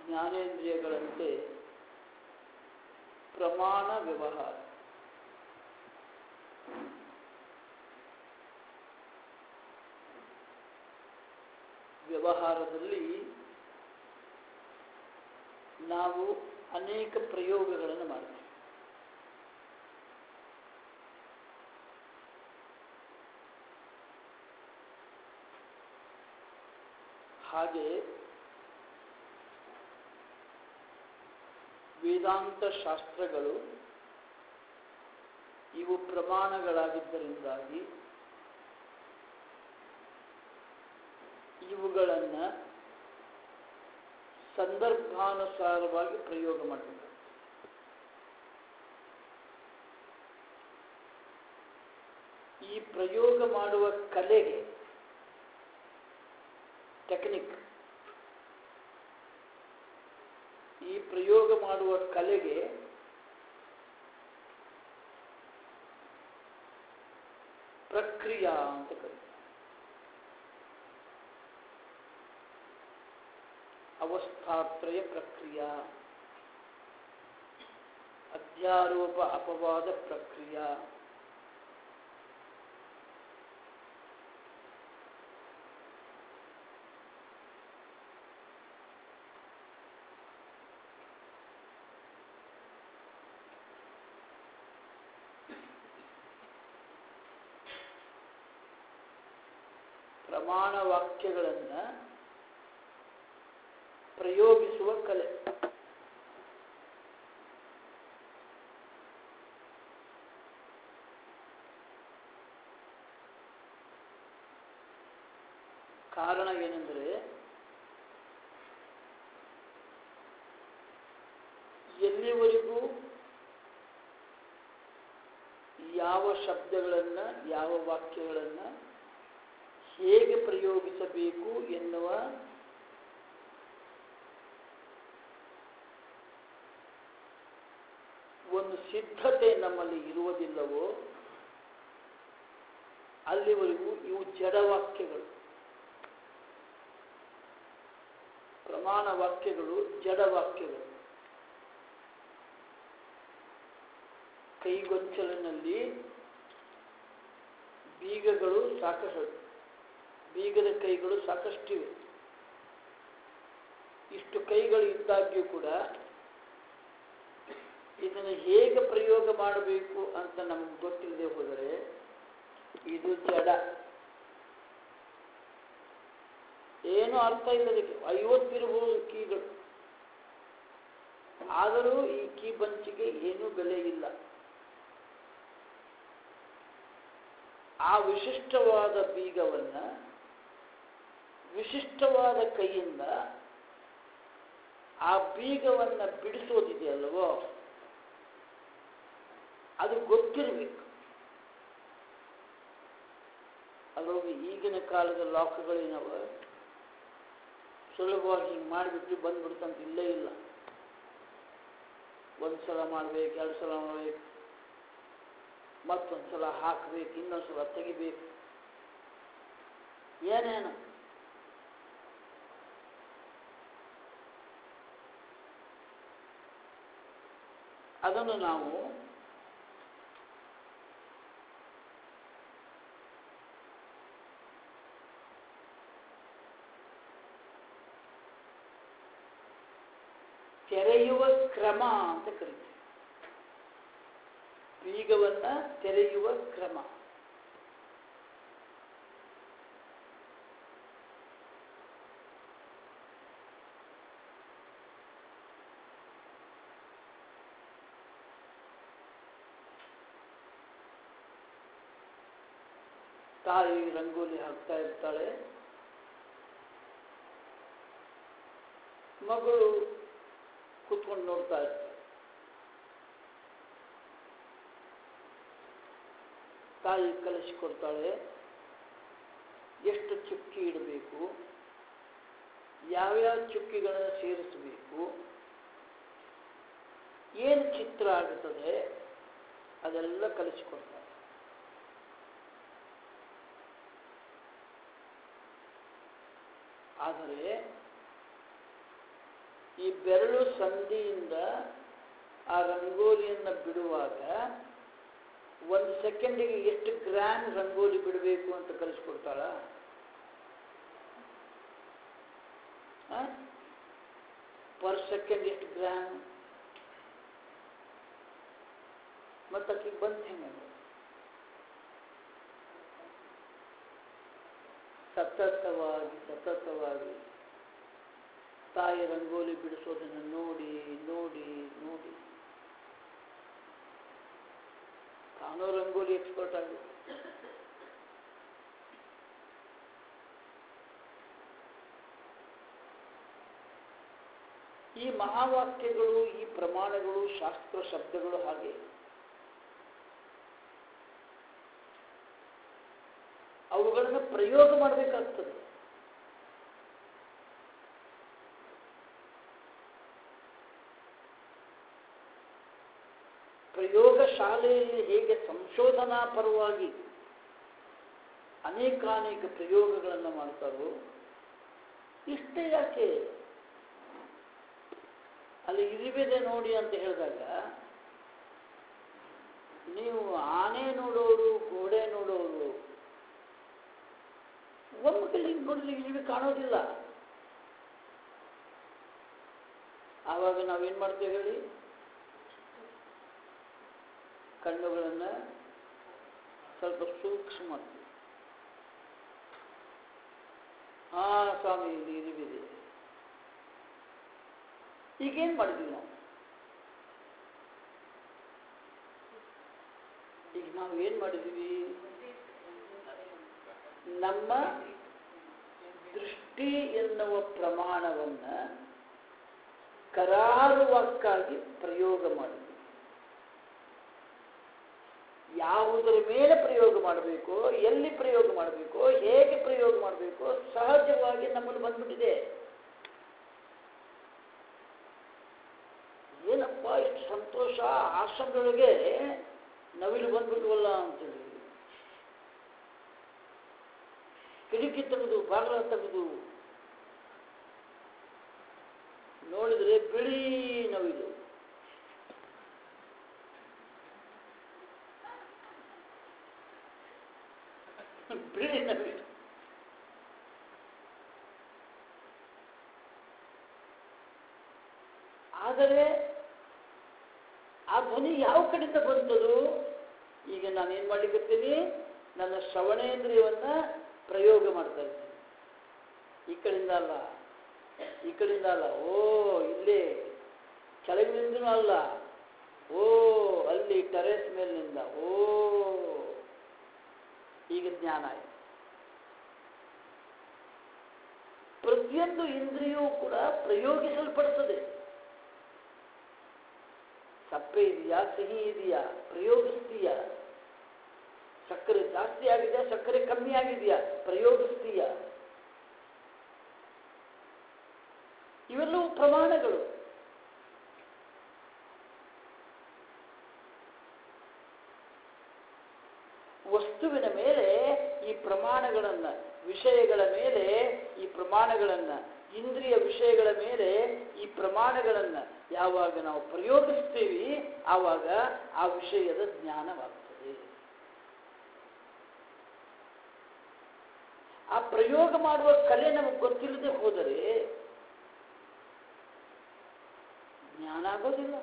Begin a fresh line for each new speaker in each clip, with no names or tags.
ಜ್ಞಾನೇಂದ್ರಿಯಗಳಂತೆ ಪ್ರಮಾಣ ವ್ಯವಹಾರ ವ್ಯವಹಾರದಲ್ಲಿ ನಾವು ಅನೇಕ ಪ್ರಯೋಗಗಳನ್ನು ಮಾಡ್ತೀವಿ ಹಾಗೆ ವೇದಾಂತ ಶಾಸ್ತ್ರಗಳು ಇವು ಪ್ರಮಾಣಗಳಾಗಿದ್ದರಿಂದಾಗಿ ಇವುಗಳನ್ನು ಸಂದರ್ಭಾನುಸಾರವಾಗಿ ಪ್ರಯೋಗ ಮಾಡಬೇಕು ಈ ಪ್ರಯೋಗ ಮಾಡುವ ಕಲೆಗೆ ಟೆಕ್ನಿಕ್ ಈ ಪ್ರಯೋಗ ಮಾಡುವ ಕಲೆಗೆ ಪ್ರಕ್ರಿಯಾ ಅಂತ ಕರೀತಾರೆ ಅವಸ್ಥಾತ್ರಯ ಪ್ರಕ್ರಿಯಾ ಅಧ್ಯಾರೋಪ ಅಪವಾದ ಪ್ರಕ್ರಿಯಾ ಪ್ರಮಾಣ ವಾಕ್ಯಗಳನ್ನು ಪ್ರಯೋಗಿಸುವ ಕಲೆ ಕಾರಣ ಏನೆಂದರೆ ಎಲ್ಲಿವರೆಗೂ ಯಾವ ಶಬ್ದಗಳನ್ನು ಯಾವ ವಾಕ್ಯಗಳನ್ನು ಹೇಗೆ ಪ್ರಯೋಗಿಸಬೇಕು ಎನ್ನುವ ಒಂದು ಸಿದ್ಧತೆ ನಮ್ಮಲ್ಲಿ ಇರುವುದಿಲ್ಲವೋ ಅಲ್ಲಿವರೆಗೂ ಇವು ಜಡವಾಕ್ಯಗಳು ಪ್ರಮಾಣ ವಾಕ್ಯಗಳು ಜಡವಾಕ್ಯಗಳು ಕೈಗೊಂಚಲಿನಲ್ಲಿ ಬೀಗಗಳು ಸಾಕಷ್ಟು ಬೀಗದ ಕೈಗಳು ಸಾಕಷ್ಟಿವೆ ಇಷ್ಟು ಕೈಗಳು ಇದ್ದಾಗ್ಯೂ ಕೂಡ ಇದನ್ನು ಹೇಗೆ ಪ್ರಯೋಗ ಮಾಡಬೇಕು ಅಂತ ನಮಗೆ ಗೊತ್ತಿಲ್ಲದೆ ಹೋದರೆ ಇದು ಜಡ ಏನು ಅರ್ಥ ಇಲ್ಲ ಅದಕ್ಕೆ ಐವತ್ತಿರಬಹುದು ಕೀಗಳು ಆದರೂ ಈ ಕೀ ಬಂಚಿಗೆ ಏನೂ ಬೆಲೆ ಇಲ್ಲ ಆ ವಿಶಿಷ್ಟವಾದ ಬೀಗವನ್ನು ವಿಶಿಷ್ಟವಾದ ಕೈಯಿಂದ ಆ ಬೀಗವನ್ನು ಬಿಡಿಸೋದಿದೆಯಲ್ವೋ ಅದು ಗೊತ್ತಿರಬೇಕು ಅಲ್ಲೋಗಿ ಈಗಿನ ಕಾಲದ ಲಾಕ್ಗಳೇನವ ಸುಲಭವಾಗಿ ಹಿಂಗೆ ಮಾಡಿಬಿಟ್ಟು ಬಂದ್ಬಿಡ್ತಂತ ಇಲ್ಲೇ ಇಲ್ಲ ಒಂದು ಸಲ ಮಾಡ್ಬೇಕು ಎರಡು ಸಲ ಮಾಡ್ಬೇಕು ಮತ್ತೊಂದು ಸಲ ಹಾಕಬೇಕು ಇನ್ನೊಂದು ಸಲ ತೆಗಿಬೇಕು ಏನೇನು ಅದನ್ನು ನಾವು ತೆರೆಯುವ ಕ್ರಮ ಅಂತ ಕರಿತೀವಿ ಬೀಗವನ್ನ ತೆರೆಯುವ ಕ್ರಮ ತಾಯಿ ರಂಗೋಲಿ ಹಾಕ್ತಾ ಇರ್ತಾಳೆ ಮಗಳು ಕೂತ್ಕೊಂಡು ನೋಡ್ತಾ ಇರ್ತಾಳೆ ತಾಯಿ ಕಲಿಸಿಕೊಡ್ತಾಳೆ ಎಷ್ಟು ಚುಕ್ಕಿ ಇಡಬೇಕು ಯಾವ್ಯಾವ ಚುಕ್ಕಿಗಳನ್ನು ಸೇರಿಸಬೇಕು ಏನು ಚಿತ್ರ ಆಗುತ್ತದೆ ಅದೆಲ್ಲ ಕಲಿಸಿಕೊಡ್ತಾರೆ ಆದರೆ ಈ ಬೆರಳು ಸಂಧಿಯಿಂದ ಆ ರಂಗೋಲಿಯನ್ನು ಬಿಡುವಾಗ ಒಂದು ಸೆಕೆಂಡಿಗೆ ಎಷ್ಟು ಗ್ರಾಮ್ ರಂಗೋಲಿ ಬಿಡಬೇಕು ಅಂತ ಕಲಿಸ್ಕೊಡ್ತಾಳ ಪರ್ ಸೆಕೆಂಡ್ ಎಷ್ಟು ಗ್ರಾಮ್ ಮತ್ತು ಆಕಿಗೆ ಬಂತ ಹೆಂಗೆ ಸತತವಾಗಿ ಸತತವಾಗಿ ತಾಯಿ ರಂಗೋಲಿ ಬಿಡಿಸೋದನ್ನು ನೋಡಿ ನೋಡಿ ನೋಡಿ ತಾನೂ ರಂಗೋಲಿ ಎಕ್ಸ್ಪರ್ಟ್ ಆಗಿದೆ ಈ ಮಹಾವಾಕ್ಯಗಳು ಈ ಪ್ರಮಾಣಗಳು ಶಾಸ್ತ್ರ ಶಬ್ದಗಳು ಹಾಗೆ ಅವುಗಳನ್ನು ಪ್ರಯೋಗ ಮಾಡಬೇಕಾಗ್ತದೆ ಪ್ರಯೋಗ ಶಾಲೆಯಲ್ಲಿ ಹೇಗೆ ಸಂಶೋಧನಾ ಪರವಾಗಿ ಅನೇಕಾನೇಕ ಪ್ರಯೋಗಗಳನ್ನು ಮಾಡ್ತಾರೋ ಇಷ್ಟೇ ಯಾಕೆ ಅಲ್ಲಿ ಇರಿಬಿದೆ ನೋಡಿ ಅಂತ ಹೇಳಿದಾಗ ನೀವು ಆನೆ ನೋಡೋರು ಗೋಡೆ ನೋಡೋರು ಒಮ್ಮಕ್ಕಲ್ಲಿ ನೋಡಿದ್ರೆ ಇರಿಬೆ ಕಾಣೋದಿಲ್ಲ ಆವಾಗ ನಾವೇನ್ ಮಾಡ್ತೇವೆ ಹೇಳಿ ಕಣ್ಣುಗಳನ್ನು ಸ್ವಲ್ಪ ಸೂಕ್ಷ್ಮ ಮಾಡ್ತೀವಿ ಹಾ ಸ್ವಾಮಿ ಇಲ್ಲಿ ಇರಿಬಿದೆ ಈಗೇನ್ ಮಾಡಿದ್ವಿ ನಾವು ಈಗ ನಾವು ಏನ್ ಮಾಡಿದೀವಿ ನಮ್ಮ ದೃಷ್ಟಿ ಎನ್ನುವ ಪ್ರಮಾಣವನ್ನ ಕರಾರುವಕ್ಕಾಗಿ ಪ್ರಯೋಗ ಮಾಡಿದ್ವಿ ಯಾವುದರ ಮೇಲೆ ಪ್ರಯೋಗ ಮಾಡಬೇಕು ಎಲ್ಲಿ ಪ್ರಯೋಗ ಮಾಡಬೇಕು ಹೇಗೆ ಪ್ರಯೋಗ ಮಾಡಬೇಕು ಸಹಜವಾಗಿ ನಮ್ಮಲ್ಲಿ ಬಂದ್ಬಿಟ್ಟಿದೆ ಏನಪ್ಪ ಇಷ್ಟು ಸಂತೋಷ ಆಶ್ರಮದೊಳಗೆ ನವಿಲು ಬಂದ್ಬಿಟ್ವಲ್ಲ ಅಂತೇಳಿ ಕಿಟಕಿ ತೆಗೆದು ಬಾಗಿಲ ತೆಗೆದು ನೋಡಿದ್ರೆ ಬಿಳಿ ನವಿಲು ಬಿಳಿ ನವಿಲು ಆದರೆ ಆ ಧ್ವನಿ ಯಾವ ಕಡೆಯಿಂದ ಬಂತದು ಈಗ ನಾನೇನ್ ಮಾಡ್ಲಿಕ್ಕತ್ತೀನಿ ನನ್ನ ಶ್ರವಣೇಂದ್ರಿಯವನ್ನ ಪ್ರಯೋಗ ಮಾಡ್ತಾ ಇದ್ದೀನಿ ಈ ಕಡೆಯಿಂದ ಅಲ್ಲ ಈ ಕಡೆಯಿಂದ ಅಲ್ಲ ಓ ಇಲ್ಲೇ ಕೆಳಗಿನಿಂದನೂ ಅಲ್ಲ ಓ ಅಲ್ಲಿ ಟೆರೆಸ್ ಮೇಲಿನಿಂದ ಓ ಈಗ ಜ್ಞಾನ ಆಯ್ತು ಪ್ರತಿಯೊಂದು ಇಂದ್ರಿಯವೂ ಕೂಡ ಪ್ರಯೋಗಿಸಲ್ಪಡ್ತದೆ ಸಪ್ಪೆ ಇದೆಯಾ ಸಿಹಿ ಇದೆಯಾ ಪ್ರಯೋಗಿಸ್ತೀಯ ಸಕ್ಕರೆ ಜಾಸ್ತಿ ಆಗಿದೆಯಾ ಸಕ್ಕರೆ ಕಮ್ಮಿ ಆಗಿದೆಯಾ ಪ್ರಯೋಗಿಸ್ತೀಯ ಇವೆಲ್ಲವೂ ಪ್ರಮಾಣಗಳು ವಸ್ತುವಿನ ಮೇಲೆ ಈ ಪ್ರಮಾಣಗಳನ್ನ ವಿಷಯಗಳ ಮೇಲೆ ಈ ಪ್ರಮಾಣಗಳನ್ನ ಇಂದ್ರಿಯ ವಿಷಯಗಳ ಮೇಲೆ ಈ ಪ್ರಮಾಣಗಳನ್ನ ಯಾವಾಗ ನಾವು ಪ್ರಯೋಗಿಸ್ತೀವಿ ಆವಾಗ ಆ ವಿಷಯದ ಜ್ಞಾನವಾಗ್ತದೆ ಆ ಪ್ರಯೋಗ ಮಾಡುವ ಕಲೆ ನಮಗೆ ಗೊತ್ತಿಲ್ಲದೆ ಹೋದರೆ ಜ್ಞಾನ ಆಗೋದಿಲ್ಲ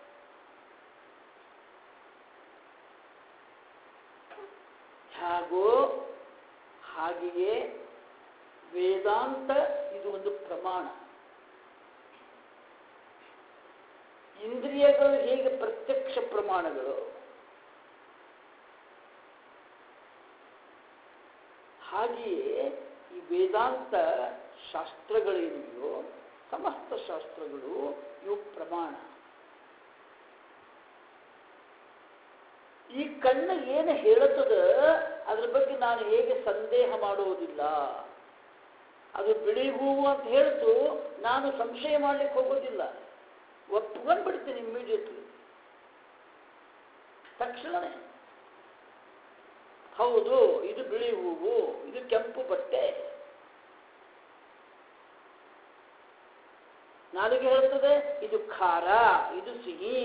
ಹಾಗೋ ಹಾಗೆಯೇ ವೇದಾಂತ ಇದು ಒಂದು ಪ್ರಮಾಣ ಇಂದ್ರಿಯಗಳು ಹೇಗೆ ಪ್ರತ್ಯಕ್ಷ ಪ್ರಮಾಣಗಳು ಹಾಗೆಯೇ ಈ ವೇದಾಂತ ಶಾಸ್ತ್ರಗಳೇನಿವೆಯೋ ಸಮಸ್ತ ಶಾಸ್ತ್ರಗಳು ಇವು ಪ್ರಮಾಣ ಈ ಕಣ್ಣು ಏನು ಹೇಳುತ್ತದ ಅದ್ರ ಬಗ್ಗೆ ನಾನು ಹೇಗೆ ಸಂದೇಹ ಮಾಡುವುದಿಲ್ಲ ಅದು ಬಿಳಿ ಹೂವು ಅಂತ ಹೇಳ್ತು ನಾನು ಸಂಶಯ ಮಾಡ್ಲಿಕ್ಕೆ ಹೋಗೋದಿಲ್ಲ ಒಪ್ಕೊಂಡ್ಬಿಡ್ತೀನಿ ಇಮ್ಮಿಡಿಯೇಟ್ಲಿ ತಕ್ಷಣನೇ ಹೌದು ಇದು ಬಿಳಿ ಹೂವು ಇದು ಕೆಂಪು ಬಟ್ಟೆ ನಾಲಿಗೆ ಹೇಳ್ತದೆ ಇದು ಖಾರ ಇದು ಸಿಹಿ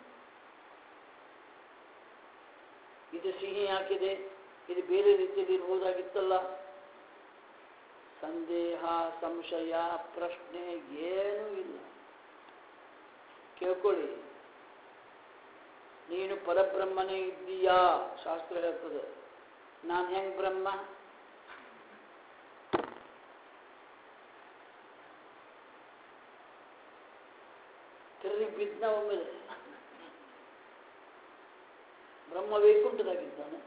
ಇದು ಸಿಹಿ ಹಾಕಿದೆ ಇದು ಬೇರೆ ರೀತಿಯಲ್ಲಿ ಇರ್ಬೋದಾಗಿತ್ತಲ್ಲ ಸಂದೇಹ ಸಂಶಯ ಪ್ರಶ್ನೆ ಏನೂ ಇಲ್ಲ ಕೇಳ್ಕೊಳ್ಳಿ ನೀನು ಪರಬ್ರಹ್ಮನೇ ಇದ್ದೀಯಾ ಶಾಸ್ತ್ರ ಹೇಳ್ತದೆ ನಾನು ಹೆಂಗ್ ಬ್ರಹ್ಮ ತಿರುಗಿ ಬಿದ್ದ ಒಮ್ಮೆಲೆ ಬ್ರಹ್ಮ ವೈಕುಂಠದಾಗಿದ್ದಾನೆ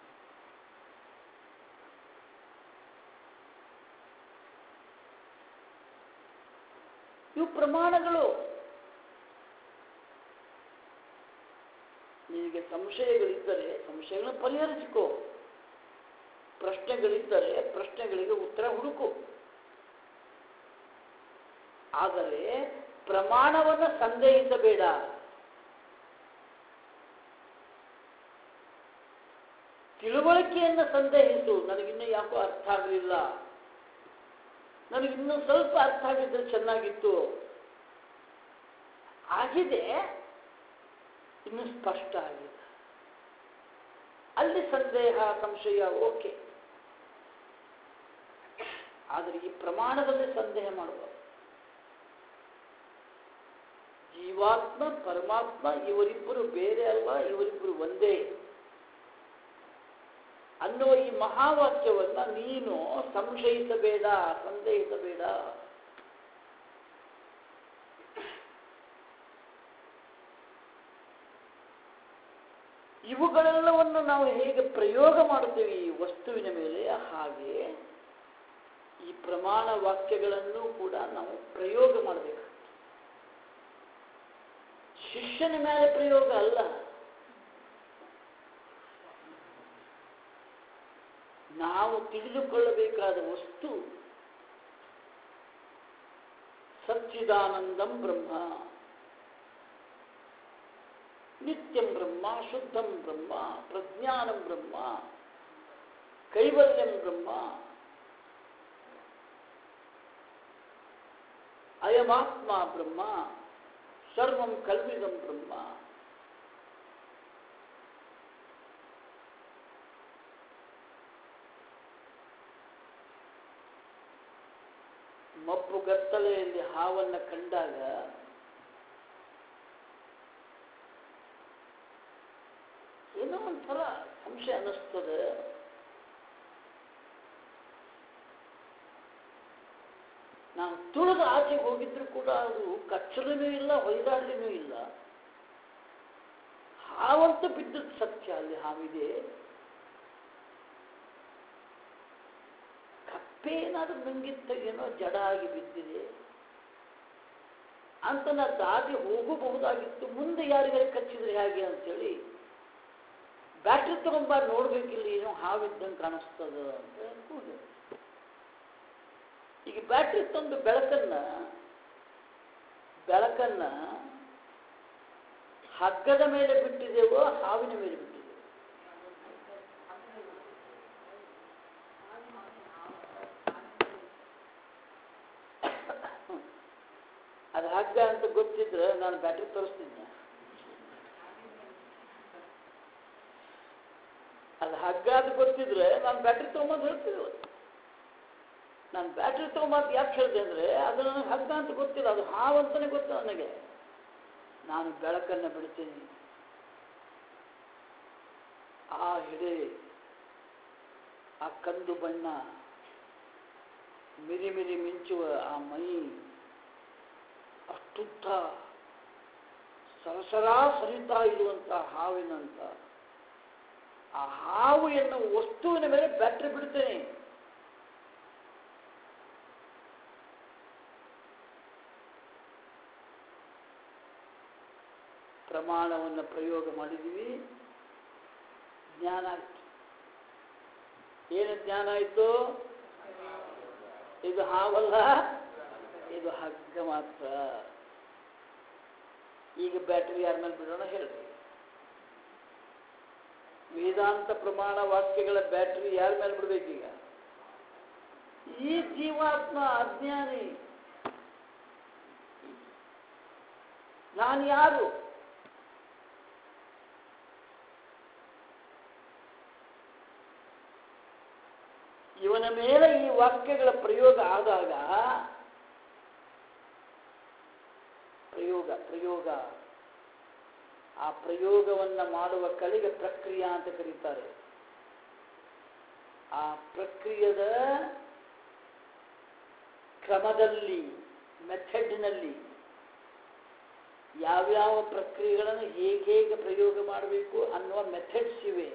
ಇವು ಪ್ರಮಾಣಗಳು ನಿನಗೆ ಸಂಶಯಗಳಿದ್ದರೆ ಸಂಶಯಗಳನ್ನು ಪರಿಹರಿಸಿಕೋ ಪ್ರಶ್ನೆಗಳಿದ್ದರೆ ಪ್ರಶ್ನೆಗಳಿಗೆ ಉತ್ತರ ಹುಡುಕು ಆದರೆ ಪ್ರಮಾಣವನ್ನು ಸಂದೇಹಿಸಬೇಡ ತಿಳುವಳಿಕೆಯನ್ನು ಸಂದೇಹಿಸು ನನಗಿನ್ನೂ ಯಾಕೋ ಅರ್ಥ ಆಗಲಿಲ್ಲ ನನಗಿನ್ನೂ ಸ್ವಲ್ಪ ಅರ್ಥ ಆಗಿದ್ರೆ ಚೆನ್ನಾಗಿತ್ತು ಆಗಿದೆ ಇನ್ನು ಸ್ಪಷ್ಟ ಆಗಿದೆ ಅಲ್ಲಿ ಸಂದೇಹ ಸಂಶಯ ಓಕೆ ಆದರೆ ಈ ಪ್ರಮಾಣದಲ್ಲಿ ಸಂದೇಹ ಮಾಡುವ ಜೀವಾತ್ಮ ಪರಮಾತ್ಮ ಇವರಿಬ್ಬರು ಬೇರೆ ಅಲ್ಲ ಇವರಿಬ್ಬರು ಒಂದೇ ಅನ್ನುವ ಈ ಮಹಾವಾಕ್ಯವನ್ನ ನೀನು ಸಂಶಯಿಸಬೇಡ ಸಂದೇಹಿಸಬೇಡ ಇವುಗಳೆಲ್ಲವನ್ನು ನಾವು ಹೇಗೆ ಪ್ರಯೋಗ ಮಾಡುತ್ತೇವೆ ಈ ವಸ್ತುವಿನ ಮೇಲೆ ಹಾಗೆ ಈ ಪ್ರಮಾಣ ವಾಕ್ಯಗಳನ್ನು ಕೂಡ ನಾವು ಪ್ರಯೋಗ ಮಾಡಬೇಕು ಶಿಷ್ಯನ ಮೇಲೆ ಪ್ರಯೋಗ ಅಲ್ಲ ನಾವು ತಿಳಿದುಕೊಳ್ಳಬೇಕಾದ ವಸ್ತು ಸಚ್ಚಿದಾನಂದಂ ಬ್ರಹ್ಮ ನಿತ್ಯಂ ಬ್ರಹ್ಮ ಶುದ್ಧಂ ಬ್ರಹ್ಮ ಪ್ರಜ್ಞಾನಂ ಬ್ರಹ್ಮ ಕೈವಲ್ಯಂ ಬ್ರಹ್ಮ ಅಯಮಾತ್ಮ ಬ್ರಹ್ಮ ಸರ್ವಂ ಕಲ್ವಿದಂ ಬ್ರಹ್ಮ ಮಬ್ಬು ಗತ್ತಲೆಯಲ್ಲಿ ಹಾವನ್ನು ಕಂಡಾಗ ಏನೋ ಒಂಥರ ಸಂಶಯ ಅನ್ನಿಸ್ತದೆ ನಾವು ತುಳಿದು ಆಚೆಗೆ ಹೋಗಿದ್ರು ಕೂಡ ಅದು ಕಚ್ಚಲೂ ಇಲ್ಲ ಹೊಯ್ದಾಡ್ಲಿನೂ ಇಲ್ಲ ಹಾವಂತ ಬಿದ್ದದ್ದು ಸತ್ಯ ಅಲ್ಲಿ ಹಾವಿದೆ ಕಪ್ಪೆ ಏನಾದ್ರೂ ನುಂಗಿತ್ತ ಏನೋ ಜಡ ಆಗಿ ಬಿದ್ದಿದೆ ಅಂತ ನಾ ದಾಟಿ ಹೋಗಬಹುದಾಗಿತ್ತು ಮುಂದೆ ಯಾರಿಗಾರು ಕಚ್ಚಿದ್ರೆ ಹೇಗೆ ಅಂತೇಳಿ ಬ್ಯಾಟ್ರಿ ತಗೊಂಬ ನೋಡ್ಬೇಕಿಲ್ಲ ಏನೋ ಹಾವಿದ್ದಂಗೆ ಕಾಣಿಸ್ತದ ಅಂತ ಅನ್ಕೊಂಡೆ ಈಗ ಬ್ಯಾಟ್ರಿ ತಂದು ಬೆಳಕನ್ನ ಬೆಳಕನ್ನ ಹಗ್ಗದ ಮೇಲೆ ಬಿಟ್ಟಿದೆವೋ ಹಾವಿನ ಮೇಲೆ ಬಿಟ್ಟಿದೆವೋ ಅದು ಹಗ್ಗ ಅಂತ ಗೊತ್ತಿದ್ರೆ ನಾನು ಬ್ಯಾಟ್ರಿ ತೋರಿಸ್ತೀನಿ ಅದು ಹಗ್ಗ ಅಂತ ಗೊತ್ತಿದ್ರೆ ನಾನು ಬ್ಯಾಟ್ರಿ ತೊಗೊಂಬಂದು ಹೇಳ್ತಿದ್ದೆ ಅವತ್ತು. ನಾನು ಬ್ಯಾಟ್ರಿ ತೊಗೊಂಬಂದು ಯಾಕೆ ಹೇಳಿದೆ ಅಂದರೆ ಅದು ನನಗೆ ಹಗ್ಗ ಅಂತ ಗೊತ್ತಿಲ್ಲ ಅದು ಹಾವು ಅಂತಲೇ ಗೊತ್ತು ನನಗೆ ನಾನು ಬೆಳಕನ್ನು ಬಿಡ್ತೀನಿ ಆ ಹಿಡೆ ಆ ಕಂದು ಬಣ್ಣ ಮಿರಿ ಮಿರಿ ಮಿಂಚುವ ಆ ಮೈ ಅಷ್ಟುದ್ದ ಸರಸರಾ ಸರಿತಾ ಇರುವಂಥ ಹಾವಿನಂತ ಆ ಹಾವು ಎನ್ನುವ ವಸ್ತುವಿನ ಮೇಲೆ ಬ್ಯಾಟ್ರಿ ಬಿಡ್ತೇನೆ ಪ್ರಮಾಣವನ್ನು ಪ್ರಯೋಗ ಮಾಡಿದ್ದೀವಿ ಜ್ಞಾನ ಆಯ್ತು ಏನು ಜ್ಞಾನ ಆಯಿತು ಇದು ಹಾವಲ್ಲ ಇದು ಹಗ್ಗ ಮಾತ್ರ ಈಗ ಬ್ಯಾಟ್ರಿ ಯಾರ ಮೇಲೆ ಬಿಡೋಣ ಹೇಳ್ರಿ ವೇದಾಂತ ಪ್ರಮಾಣ ವಾಕ್ಯಗಳ ಬ್ಯಾಟ್ರಿ ಯಾರ ಮೇಲೆ ಬಿಡ್ಬೇಕೀಗ ಈ ಜೀವಾತ್ಮ ಅಜ್ಞಾನಿ ನಾನು ಯಾರು ಇವನ ಮೇಲೆ ಈ ವಾಕ್ಯಗಳ ಪ್ರಯೋಗ ಆದಾಗ ಪ್ರಯೋಗ ಪ್ರಯೋಗ ಆ ಪ್ರಯೋಗವನ್ನ ಮಾಡುವ ಕಲೆಗೆ ಪ್ರಕ್ರಿಯೆ ಅಂತ ಕರೀತಾರೆ ಆ ಪ್ರಕ್ರಿಯೆದ ಕ್ರಮದಲ್ಲಿ ಮೆಥಡ್ನಲ್ಲಿ ಯಾವ್ಯಾವ ಪ್ರಕ್ರಿಯೆಗಳನ್ನು ಹೇಗೆ ಹೇಗೆ ಪ್ರಯೋಗ ಮಾಡಬೇಕು ಅನ್ನುವ ಮೆಥಡ್ಸ್ ಇವೆ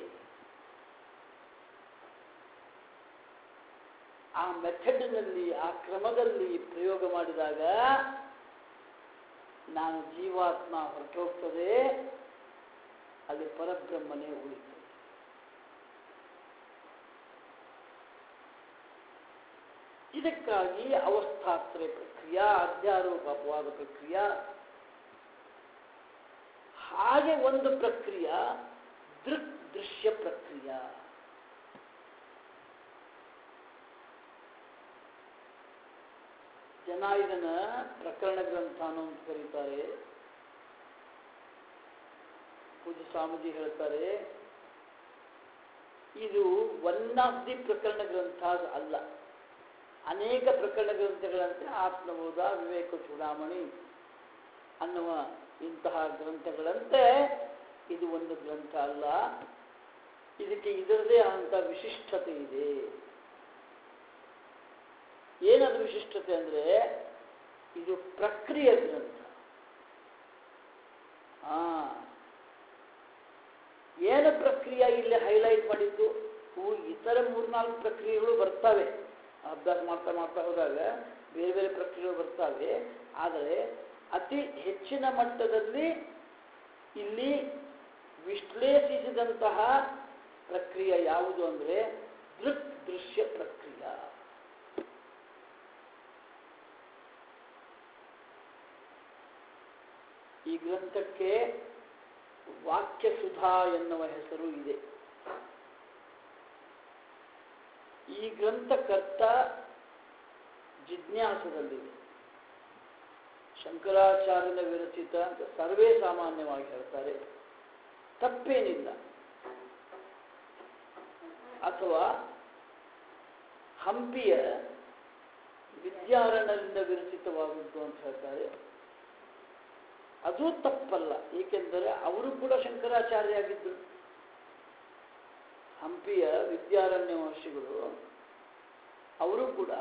ಆ ಮೆಥಡ್ನಲ್ಲಿ ಆ ಕ್ರಮದಲ್ಲಿ ಪ್ರಯೋಗ ಮಾಡಿದಾಗ ನಾನು ಜೀವಾತ್ಮ ಹೊರಟೋಗ್ತದೆ ಅಲ್ಲಿ ಪರಬ್ರಹ್ಮನೇ ಉಳಿತದೆ ಇದಕ್ಕಾಗಿ ಅವಸ್ಥಾತ್ರಯ ಪ್ರಕ್ರಿಯೆ ಅಧ್ಯಾರೋಪ ಅಪವಾದ ಪ್ರಕ್ರಿಯೆ ಹಾಗೆ ಒಂದು ಪ್ರಕ್ರಿಯೆ ದೃಕ್ ದೃಶ್ಯ ಪ್ರಕ್ರಿಯೆ ಜನ ಇದನ್ನ ಪ್ರಕರಣ ಗ್ರಂಥ ಅನ್ನೋ ಅಂತ ಕರೀತಾರೆ ಪೂಜ್ಯ ಸ್ವಾಮೀಜಿ ಹೇಳ್ತಾರೆ ಇದು ಒನ್ ಆಫ್ ದಿ ಪ್ರಕರಣ ಗ್ರಂಥ ಅಲ್ಲ ಅನೇಕ ಪ್ರಕರಣ ಗ್ರಂಥಗಳಂತೆ ಆತ್ಮಬೋಧ ವಿವೇಕ ಚೂಡಾಮಣಿ ಅನ್ನುವ ಇಂತಹ ಗ್ರಂಥಗಳಂತೆ ಇದು ಒಂದು ಗ್ರಂಥ ಅಲ್ಲ ಇದಕ್ಕೆ ಇದರದೇ ಆದಂಥ ವಿಶಿಷ್ಟತೆ ಇದೆ ಏನದು ವಿಶಿಷ್ಟತೆ ಅಂದರೆ ಇದು ಪ್ರಕ್ರಿಯೆ ಗ್ರಂಥ ಆ ಏನು ಪ್ರಕ್ರಿಯೆ ಇಲ್ಲಿ ಹೈಲೈಟ್ ಮಾಡಿದ್ದು ಇವು ಇತರ ಮೂರ್ನಾಲ್ಕು ಪ್ರಕ್ರಿಯೆಗಳು ಬರ್ತವೆ ಅಭ್ಯಾಸ ಮಾಡ್ತಾ ಮಾಡ್ತಾ ಹೋದಾಗ ಬೇರೆ ಬೇರೆ ಪ್ರಕ್ರಿಯೆಗಳು ಬರ್ತವೆ ಆದರೆ ಅತಿ ಹೆಚ್ಚಿನ ಮಟ್ಟದಲ್ಲಿ ಇಲ್ಲಿ ವಿಶ್ಲೇಷಿಸಿದಂತಹ ಪ್ರಕ್ರಿಯೆ ಯಾವುದು ಅಂದರೆ ದೃಕ್ ದೃಶ್ಯ ಪ್ರಕ್ರಿಯೆ ಈ ಗ್ರಂಥಕ್ಕೆ ವಾಕ್ಯ ಸುಧಾ ಎನ್ನುವ ಹೆಸರು ಇದೆ ಈ ಗ್ರಂಥಕರ್ತ ಜಿಜ್ಞಾಸದಲ್ಲಿದೆ ಶಂಕರಾಚಾರ್ಯನ ವಿರಚಿತ ಅಂತ ಸರ್ವೇ ಸಾಮಾನ್ಯವಾಗಿ ಹೇಳ್ತಾರೆ ತಪ್ಪೇನಿಲ್ಲ ಅಥವಾ ಹಂಪಿಯ ವಿದ್ಯಾರಣ್ಯದಿಂದ ವಿರಚಿತವಾದದ್ದು ಅಂತ ಹೇಳ್ತಾರೆ ಅದು ತಪ್ಪಲ್ಲ ಏಕೆಂದರೆ ಅವರು ಕೂಡ ಶಂಕರಾಚಾರ್ಯ ಆಗಿದ್ದರು ಹಂಪಿಯ ವಿದ್ಯಾರಣ್ಯ ಮಹರ್ಷಿಗಳು ಅವರು ಕೂಡ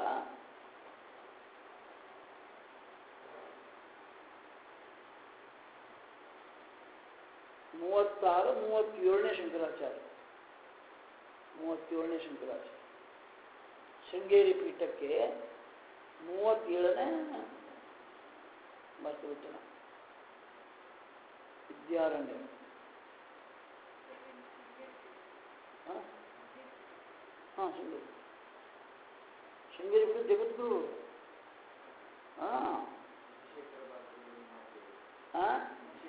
ಮೂವತ್ತಾರು ಮೂವತ್ತೇಳನೇ ಶಂಕರಾಚಾರ್ಯ ಮೂವತ್ತೇಳನೇ ಶಂಕರಾಚಾರ್ಯ ಶೃಂಗೇರಿ ಪೀಠಕ್ಕೆ ಮೂವತ್ತೇಳನೇ ಮರ್ತು ಬಿಟ್ಟಣ ವಿದ್ಯಾರಣ್ಯ ಹಾಂ ಹಾಂ ಶೃಂಗೇರಿ ಶೃಂಗೇರಿ ಬಿಟ್ಟು ಜಗದ್ಗುರು ಹಾಂ ಹಾಂ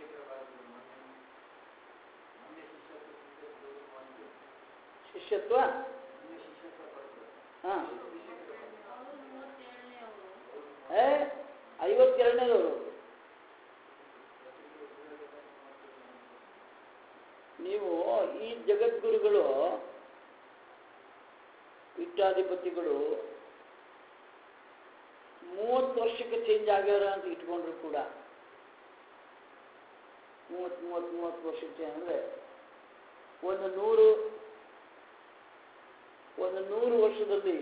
ಶಿಷ್ಯತ್ವ ಹಾಂ ಏ ಐವತ್ತೆರಡನೇದವರು ನೀವು ಈ ಜಗದ್ಗುರುಗಳು ಪೀಠಾಧಿಪತಿಗಳು ಮೂವತ್ತು ವರ್ಷಕ್ಕೆ ಚೇಂಜ್ ಆಗ್ಯಾರ ಅಂತ ಇಟ್ಕೊಂಡ್ರು ಕೂಡ ಮೂವತ್ತು ಮೂವತ್ತು ಮೂವತ್ತು ವರ್ಷಕ್ಕೆ ಅಂದರೆ ಒಂದು ನೂರು ಒಂದು ನೂರು ವರ್ಷದಲ್ಲಿ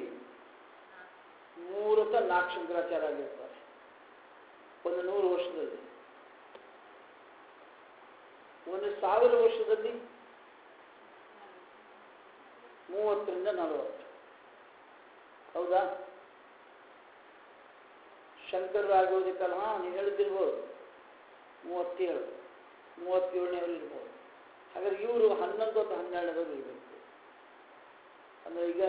ಮೂರು ಅಥವಾ ನಾಲ್ಕು ಶಂಕರಾಚಾರ್ಯ ಆಗಿರ್ತಾರೆ ಒಂದು ನೂರು ವರ್ಷದಲ್ಲಿ ಒಂದು ಸಾವಿರ ವರ್ಷದಲ್ಲಿ ಮೂವತ್ತರಿಂದ ನಲವತ್ತು ಹೌದಾ ಶಂಕರರಾಗೋದಕ್ಕಲ್ಲ ಹಾಂ ನೀವು ಹೇಳಿದಿರ್ಬೋದು ಮೂವತ್ತೇಳು ಮೂವತ್ತೇಳನೇವರು ಇರ್ಬೋದು ಹಾಗಾದ್ರೆ ಇವರು ಹನ್ನೊಂದು ಅಥವಾ ಹನ್ನೆರಡನೇದವ್ರು ಇರಬೇಕು ಅಂದರೆ ಈಗ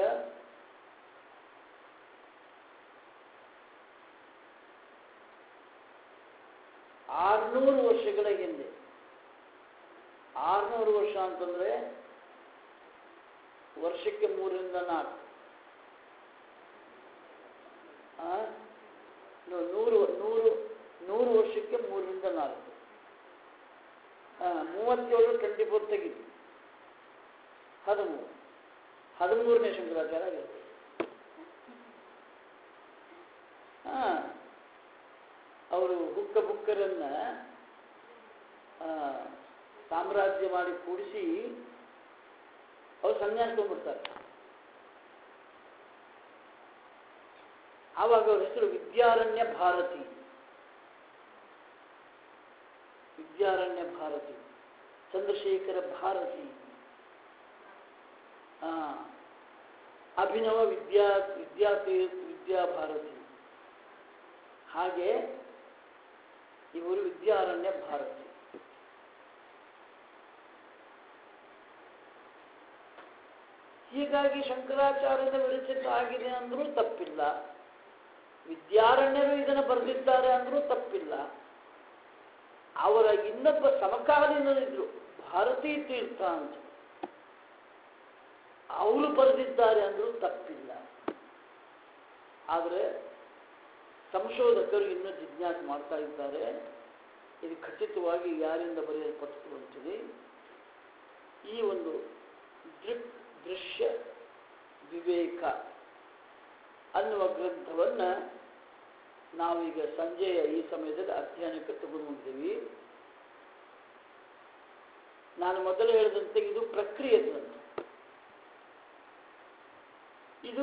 ಆರ್ನೂರು ವರ್ಷಗಳ ಹಿಂದೆ ಆರ್ನೂರು ವರ್ಷ ಅಂತಂದ್ರೆ ವರ್ಷಕ್ಕೆ ಮೂರರಿಂದ ನಾಲ್ಕು ಆ? ನೂ- ನೂರು ನೂರು ನೂರು ವರ್ಷಕ್ಕೆ ಮೂರರಿಂದ ನಾಲ್ಕು ಮೂವತ್ತೇಳು ಟ್ವೆಂಟಿ ಫೋರ್ ತೆಗಿತು ಹದಿಮೂರು ಹದಿಮೂರನೇ ಶಂಕರಾಚಾರ್ಯ ಆಗಿರುತ್ತೆ ಹಾ ಅವರು ಹುಕ್ಕ ಬುಕ್ಕರನ್ನ ಆ, ಸಾಮ್ರಾಜ್ಯ ಮಾಡಿ ಕೂಡಿಸಿ ಅವ್ರು ಸನ್ಯಾಸ ತಗೊಂಡ್ಬಿಡ್ತಾರೆ ಆವಾಗ ಅವ್ರ ಹೆಸರು ವಿದ್ಯಾರಣ್ಯ ಭಾರತಿ ವಿದ್ಯಾರಣ್ಯ ಭಾರತಿ ಚಂದ್ರಶೇಖರ ಭಾರತಿ ಆ, ಅಭಿನವ ವಿದ್ಯಾ ವಿದ್ಯಾರ್ಥಿ ವಿದ್ಯಾಭಾರತಿ ಹಾಗೆ ಇವರು ವಿದ್ಯಾರಣ್ಯ ಭಾರತಿ ಹೀಗಾಗಿ ಶಂಕರಾಚಾರ್ಯದ ವಿರಚಿತ ಆಗಿದೆ ಅಂದ್ರೂ ತಪ್ಪಿಲ್ಲ ವಿದ್ಯಾರಣ್ಯರು ಇದನ್ನು ಬರೆದಿದ್ದಾರೆ ಅಂದ್ರೂ ತಪ್ಪಿಲ್ಲ ಅವರ ಇನ್ನೊಬ್ಬ ಸಮಕಾಲೀನರಿದ್ರು ಭಾರತೀ ತೀರ್ಥ ಅಂತ ಅವರು ಬರೆದಿದ್ದಾರೆ ಅಂದ್ರೂ ತಪ್ಪಿಲ್ಲ ಆದರೆ ಸಂಶೋಧಕರು ಇನ್ನೂ ಜಿಜ್ಞಾಸೆ ಮಾಡ್ತಾ ಇದ್ದಾರೆ ಇದು ಖಚಿತವಾಗಿ ಯಾರಿಂದ ಬರೆಯಲ್ಪಟ್ಟದು ಅಂತೇಳಿ ಈ ಒಂದು ದೃಕ್ ದೃಶ್ಯ ವಿವೇಕ ಅನ್ನುವ ಗ್ರಂಥವನ್ನು ನಾವೀಗ ಸಂಜೆಯ ಈ ಸಮಯದಲ್ಲಿ ಅಧ್ಯಯನಕ್ಕೆ ತಗೊಂಡಿದ್ದೀವಿ ನಾನು ಮೊದಲು ಹೇಳಿದಂತೆ ಇದು ಪ್ರಕ್ರಿಯೆ ಗ್ರಂಥ ಇದು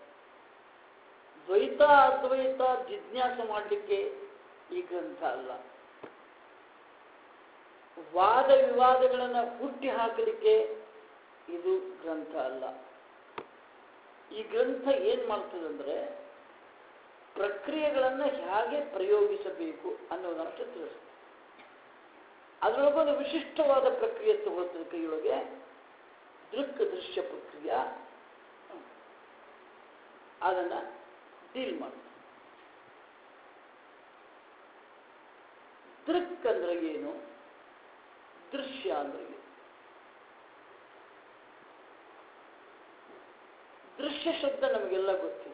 ದ್ವೈತ ಅದ್ವೈತ ಜಿಜ್ಞಾಸ ಮಾಡಲಿಕ್ಕೆ ಈ ಗ್ರಂಥ ಅಲ್ಲ ವಾದ ವಿವಾದಗಳನ್ನು ಹುಟ್ಟಿ ಹಾಕಲಿಕ್ಕೆ ಇದು ಗ್ರಂಥ ಅಲ್ಲ ಈ ಗ್ರಂಥ ಏನು ಮಾಡ್ತದಂದ್ರೆ ಪ್ರಕ್ರಿಯೆಗಳನ್ನು ಹೇಗೆ ಪ್ರಯೋಗಿಸಬೇಕು ಅನ್ನೋದನ್ನಷ್ಟು ತಿಳಿಸ್ತದೆ ಅದರೊಳಗೊಂದು ವಿಶಿಷ್ಟವಾದ ಪ್ರಕ್ರಿಯೆ ತಗೊಳ್ತದೆ ಕೈಯೊಳಗೆ ದೃಕ್ ದೃಶ್ಯ ಪ್ರಕ್ರಿಯೆ ಅದನ್ನು ಡೀಲ್ ಮಾಡ್ತದೆ ದೃಕ್ ಅಂದ್ರೆ ಏನು ದೃಶ್ಯ ಅಂದ್ರೆ ಏನು ದೃಶ್ಯ ಶಬ್ದ ನಮಗೆಲ್ಲ ಗೊತ್ತಿದೆ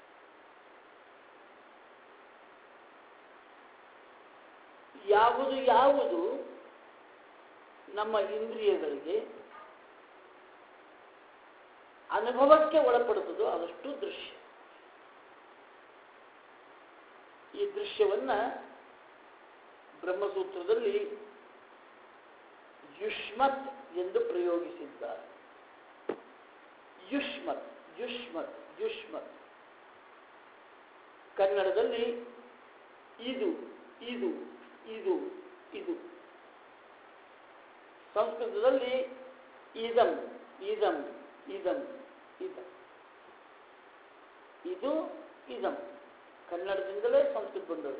ಯಾವುದು ಯಾವುದು ನಮ್ಮ ಇಂದ್ರಿಯಗಳಿಗೆ ಅನುಭವಕ್ಕೆ ಒಳಪಡುತ್ತದೋ ಅದಷ್ಟು ದೃಶ್ಯ ಈ ದೃಶ್ಯವನ್ನ ಬ್ರಹ್ಮಸೂತ್ರದಲ್ಲಿ ಯುಷ್ಮತ್ ಎಂದು ಪ್ರಯೋಗಿಸಿದ್ದಾರೆ ಯುಷ್ಮತ್ ಯುಷ್ಮತ್ ಯುಷ್ಮತ್ ಕನ್ನಡದಲ್ಲಿ ಇದು ಇದು ಇದು ಇದು ಸಂಸ್ಕೃತದಲ್ಲಿ ಇದಂ ಇದಂ ಇದಂ ಇದಂ ಇದು ಇದಂ ಕನ್ನಡದಿಂದಲೇ ಸಂಸ್ಕೃತ ಬಂದದ್ದು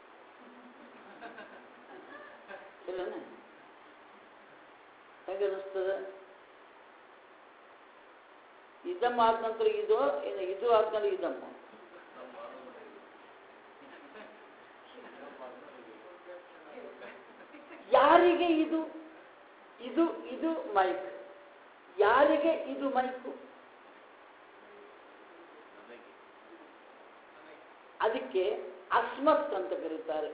ಇಲ್ಲನೇ ಹೇಗೆ ಅನಿಸ್ತದೆ ಇದಮ್ ಆದ ನಂತರ ಇದು ಇನ್ನು ಇದು ಆದ್ಮೇಲೆ ಇದಮ್ಮ ಯಾರಿಗೆ ಇದು ಇದು ಇದು ಮೈಕ್ ಯಾರಿಗೆ ಇದು ಮೈಕು ಅದಕ್ಕೆ ಅಸ್ಮತ್ ಅಂತ ಕರೀತಾರೆ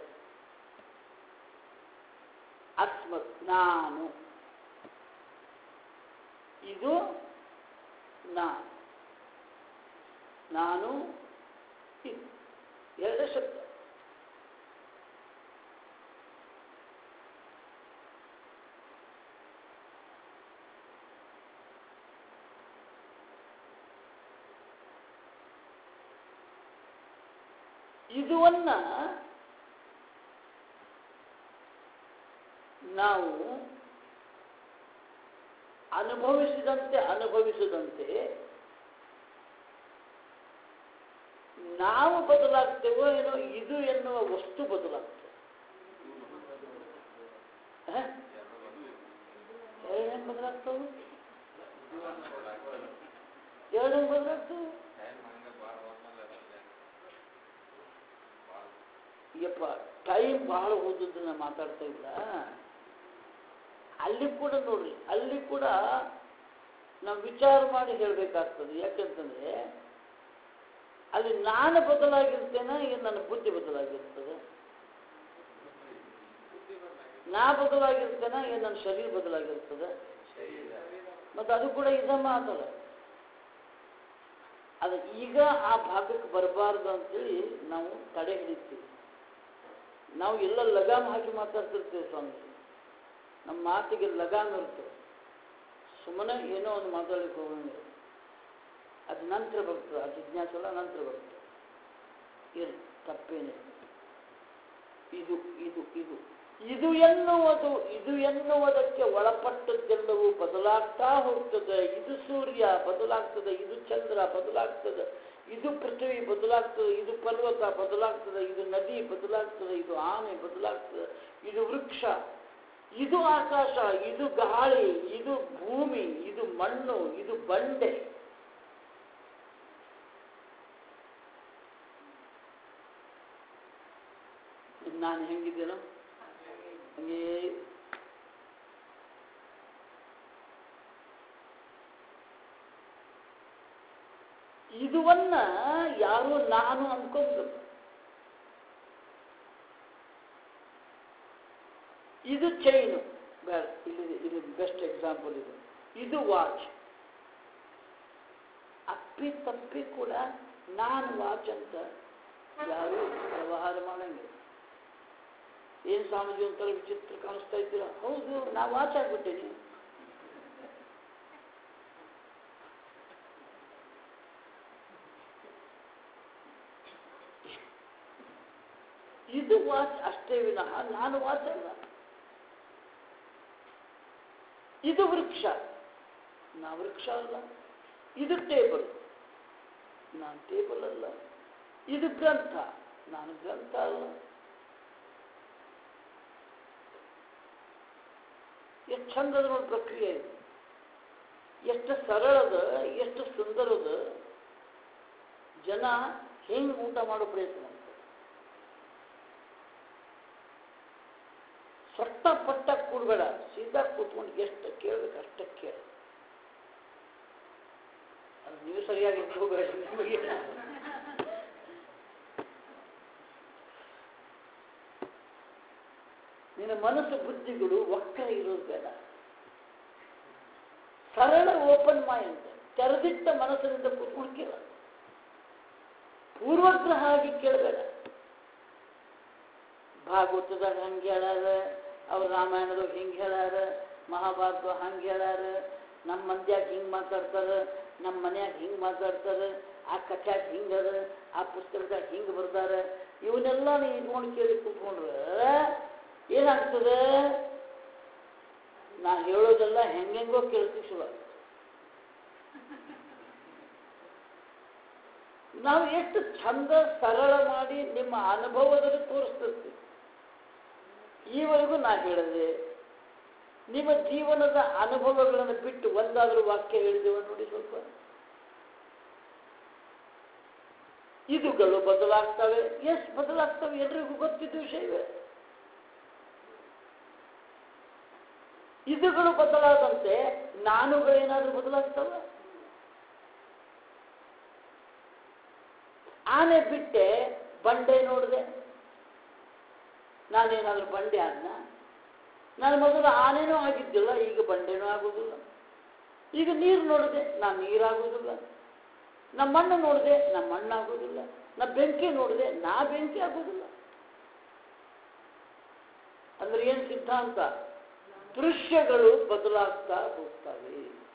ಅಸ್ಮತ್ ನಾನು ಇದು ನಾನು ನಾನು ಇದು ಎರಡೇ ಶಬ್ದ ಇದುವನ್ನ ನಾವು ಅನುಭವಿಸಿದಂತೆ ಅನುಭವಿಸಿದಂತೆ ನಾವು ಬದಲಾಗ್ತೇವೋ ಏನೋ ಇದು ಎನ್ನುವ ವಸ್ತು ಬದಲಾಗ್ತದೆ ಹ? ಎರಡು ಹೆಂಗ್ ಬದಲಾಗ್ತವು ಎರಡು ಹೆಂಗ್ ಬದಲಾಗ್ತವು ಯಪ್ಪ ಟೈಮ್ ಬಹಳ ಹೋದದ್ದನ್ನ ಮಾತಾಡ್ತಾ ಇಲ್ಲ ಅಲ್ಲಿ ಕೂಡ ನೋಡ್ರಿ ಅಲ್ಲಿ ಕೂಡ ನಾವು ವಿಚಾರ ಮಾಡಿ ಹೇಳಬೇಕಾಗ್ತದೆ ಯಾಕಂತಂದ್ರೆ ಅಲ್ಲಿ ನಾನು ಬದಲಾಗಿರ್ತೇನೆ ಏನು ನನ್ನ ಬುದ್ಧಿ ಬದಲಾಗಿರ್ತದೆ ನಾ ಬದಲಾಗಿರ್ತೇನೆ ಏನು ನನ್ನ ಶರೀರ ಬದಲಾಗಿರ್ತದೆ ಮತ್ತು ಅದು ಕೂಡ ಇದ ಮಾತಲ್ಲ ಅದು ಈಗ ಆ ಭಾಗಕ್ಕೆ ಬರಬಾರ್ದು ಅಂತೇಳಿ ನಾವು ತಡೆ ಹಿಡಿತೀವಿ ನಾವು ಎಲ್ಲ ಲಗಾಮ್ ಹಾಕಿ ಮಾತಾಡ್ತಿರ್ತೇವೆ ಸ್ವಾಮಿ ನಮ್ಮ ಮಾತಿಗೆ ಲಗಾಮ್ ಇರ್ತದೆ ಸುಮ್ಮನೆ ಏನೋ ಒಂದು ಮಾತಾಡಲಿಕ್ಕೆ ಹೋಗಂಗಿಲ್ಲ ಅದು ನಂತರ ಬರ್ತದೆ ಆ ಜಿಜ್ಞಾಸೆಲ್ಲ ನಂತರ ಬರ್ತದೆ ಇರಲಿ ತಪ್ಪೇನಿಲ್ಲ ಇದು ಇದು ಇದು ಇದು ಎನ್ನುವುದು ಇದು ಎನ್ನುವುದಕ್ಕೆ ಒಳಪಟ್ಟದ್ದೆಲ್ಲವೂ ಬದಲಾಗ್ತಾ ಹೋಗ್ತದೆ ಇದು ಸೂರ್ಯ ಬದಲಾಗ್ತದೆ ಇದು ಚಂದ್ರ ಬದಲಾಗ್ತದೆ ಇದು ಪೃಥ್ವಿ ಬದಲಾಗ್ತದೆ ಇದು ಪರ್ವತ ಬದಲಾಗ್ತದೆ ಇದು ನದಿ ಬದಲಾಗ್ತದೆ ಇದು ಆನೆ ಬದಲಾಗ್ತದೆ ಇದು ವೃಕ್ಷ ಇದು ಆಕಾಶ ಇದು ಗಾಳಿ ಇದು ಭೂಮಿ ಇದು ಮಣ್ಣು ಇದು ಬಂಡೆ ನಾನು ಹೆಂಗಿದ್ದೇನೋ ಹಂಗೇ ಇದುವನ್ನ ಯಾರು ನಾನು ಅನ್ಕೊಂಡ್ರು ಇದು ಚೈನು ಬೇಡ ಇಲ್ಲಿ ಇದು ಬೆಸ್ಟ್ ಎಕ್ಸಾಂಪಲ್ ಇದು ಇದು ವಾಚ್ ಅಪ್ಪಿ ತಪ್ಪಿ ಕೂಡ ನಾನು ವಾಚ್ ಅಂತ ಯಾರು ವ್ಯವಹಾರ ಮಾಡಂಗಿಲ್ಲ ಏನು ಸ್ವಾಮೀಜಿ ಒಂಥರ ವಿಚಿತ್ರ ಕಾಣಿಸ್ತಾ ಇದ್ದೀರಾ ಹೌದು ನಾ ವಾಚ್ ಆಗ್ಬಿಟ್ಟೇನಿ ಇದು ವಾಚ್ ಅಷ್ಟೇ ವಿನಃ ನಾನು ವಾಚ್ ಅಲ್ಲ ಇದು ವೃಕ್ಷ ನಾ ವೃಕ್ಷ ಅಲ್ಲ ಇದು ಟೇಬಲ್ ನಾನು ಟೇಬಲ್ ಅಲ್ಲ ಇದು ಗ್ರಂಥ ನಾನು ಗ್ರಂಥ ಅಲ್ಲ ಎಷ್ಟು ಚಂದದ ನೋಡಿ ಪ್ರಕ್ರಿಯೆ ಇದು ಎಷ್ಟು ಸರಳದ ಎಷ್ಟು ಸುಂದರದ ಜನ ಹೆಂಗೆ ಊಟ ಮಾಡೋ ಪ್ರಯತ್ನ ಮಾಡ್ತಾರೆ ಸೊಟ್ಟ ಪಟ್ಟ ಕೂಡಬೇಡ ಸೀದಾ ಕೂತ್ಕೊಂಡು ಎಷ್ಟು ಕೇಳ್ಬೇಕು ಅಷ್ಟೇ ಕೇಳ ಅದು ನೀವು ಸರಿಯಾಗಿ ಹೋಗಬೇಡ ನಿಮಗೆ ನಿನ್ನ ಮನಸ್ಸು ಬುದ್ಧಿಗಳು ವಕ್ರ ಇರೋದು ಬೇಡ ಸರಳ ಓಪನ್ ಮೈಂಡ್ ತೆರೆದಿಟ್ಟ ಮನಸ್ಸಿನಿಂದ ಕೂತ್ಕೊಂಡು ಕೇಳ ಪೂರ್ವಗ್ರಹ ಆಗಿ ಕೇಳಬೇಡ ಭಾಗವತದಾಗ ಹಂಗೆ ಹೇಳ್ಯಾರ ಅವ್ರ ರಾಮಾಯಣದಾಗ ಹಿಂಗೆ ಹೇಳ್ಯಾರ ಮಹಾಭಾರತ ಹಂಗೆ ಹೇಳ್ಯಾರ ನಮ್ಮ ಮಂದ್ಯಾಗ ಹಿಂಗೆ ಮಾತಾಡ್ತಾರೆ ನಮ್ಮ ಮನ್ಯಾಗ ಹಿಂಗೆ ಮಾತಾಡ್ತಾರೆ ಆ ಕಥ್ಯಾಗ ಹಿಂಗೆ ಅದ ಆ ಪುಸ್ತಕದಾಗ ಹಿಂಗೆ ಬರ್ದಾರ ಇವನ್ನೆಲ್ಲ ನೀವು ಇಟ್ಕೊಂಡು ಕೇಳಿ ಕೂತ್ಕೊಂಡ್ರೆ ಏನಾಗ್ತದೆ ನಾ ಹೇಳೋದೆಲ್ಲ ಹೆಂಗೆಂಗೋ ಕೇಳ್ತೀವಿ ಶುರು ನಾವು ಎಷ್ಟು ಚಂದ ಸರಳ ಮಾಡಿ ನಿಮ್ಮ ಅನುಭವದಲ್ಲಿ ತೋರಿಸ್ತಿರ್ತೀವಿ ಈವರೆಗೂ ನಾ ಹೇಳಿದೆ ನಿಮ್ಮ ಜೀವನದ ಅನುಭವಗಳನ್ನು ಬಿಟ್ಟು ಒಂದಾದರೂ ವಾಕ್ಯ ಹೇಳಿದೆವ ನೋಡಿ ಸ್ವಲ್ಪ ಇದುಗಳು ಬದಲಾಗ್ತವೆ ಎಸ್ ಬದಲಾಗ್ತವೆ ಎಲ್ರಿಗೂ ಗೊತ್ತಿದ್ದ ವಿಷಯವೇ ಇದುಗಳು ಬದಲಾದಂತೆ ನಾನುಗಳೇನಾದ್ರೂ ಬದಲಾಗ್ತವ ಆನೆ ಬಿಟ್ಟೆ ಬಂಡೆ ನೋಡಿದೆ ನಾನೇನಾದ್ರೂ ಬಂಡೆ ಆದ್ನ ನಾನು ಮೊದಲು ಆನೆನೂ ಆಗಿದ್ದಿಲ್ಲ ಈಗ ಬಂಡೆನೂ ಆಗೋದಿಲ್ಲ ಈಗ ನೀರು ನೋಡಿದೆ ನಾನು ನೀರಾಗೋದಿಲ್ಲ ನಾ ಮಣ್ಣು ನೋಡಿದೆ ನಾ ಮಣ್ಣಾಗೋದಿಲ್ಲ ನಾ ಬೆಂಕಿ ನೋಡಿದೆ ನಾ ಬೆಂಕಿ ಆಗೋದಿಲ್ಲ ಅಂದ್ರೆ ಏನು ಸಿದ್ಧಾಂತ ದೃಶ್ಯಗಳು ಬದಲಾಗ್ತಾ ಹೋಗ್ತವೆ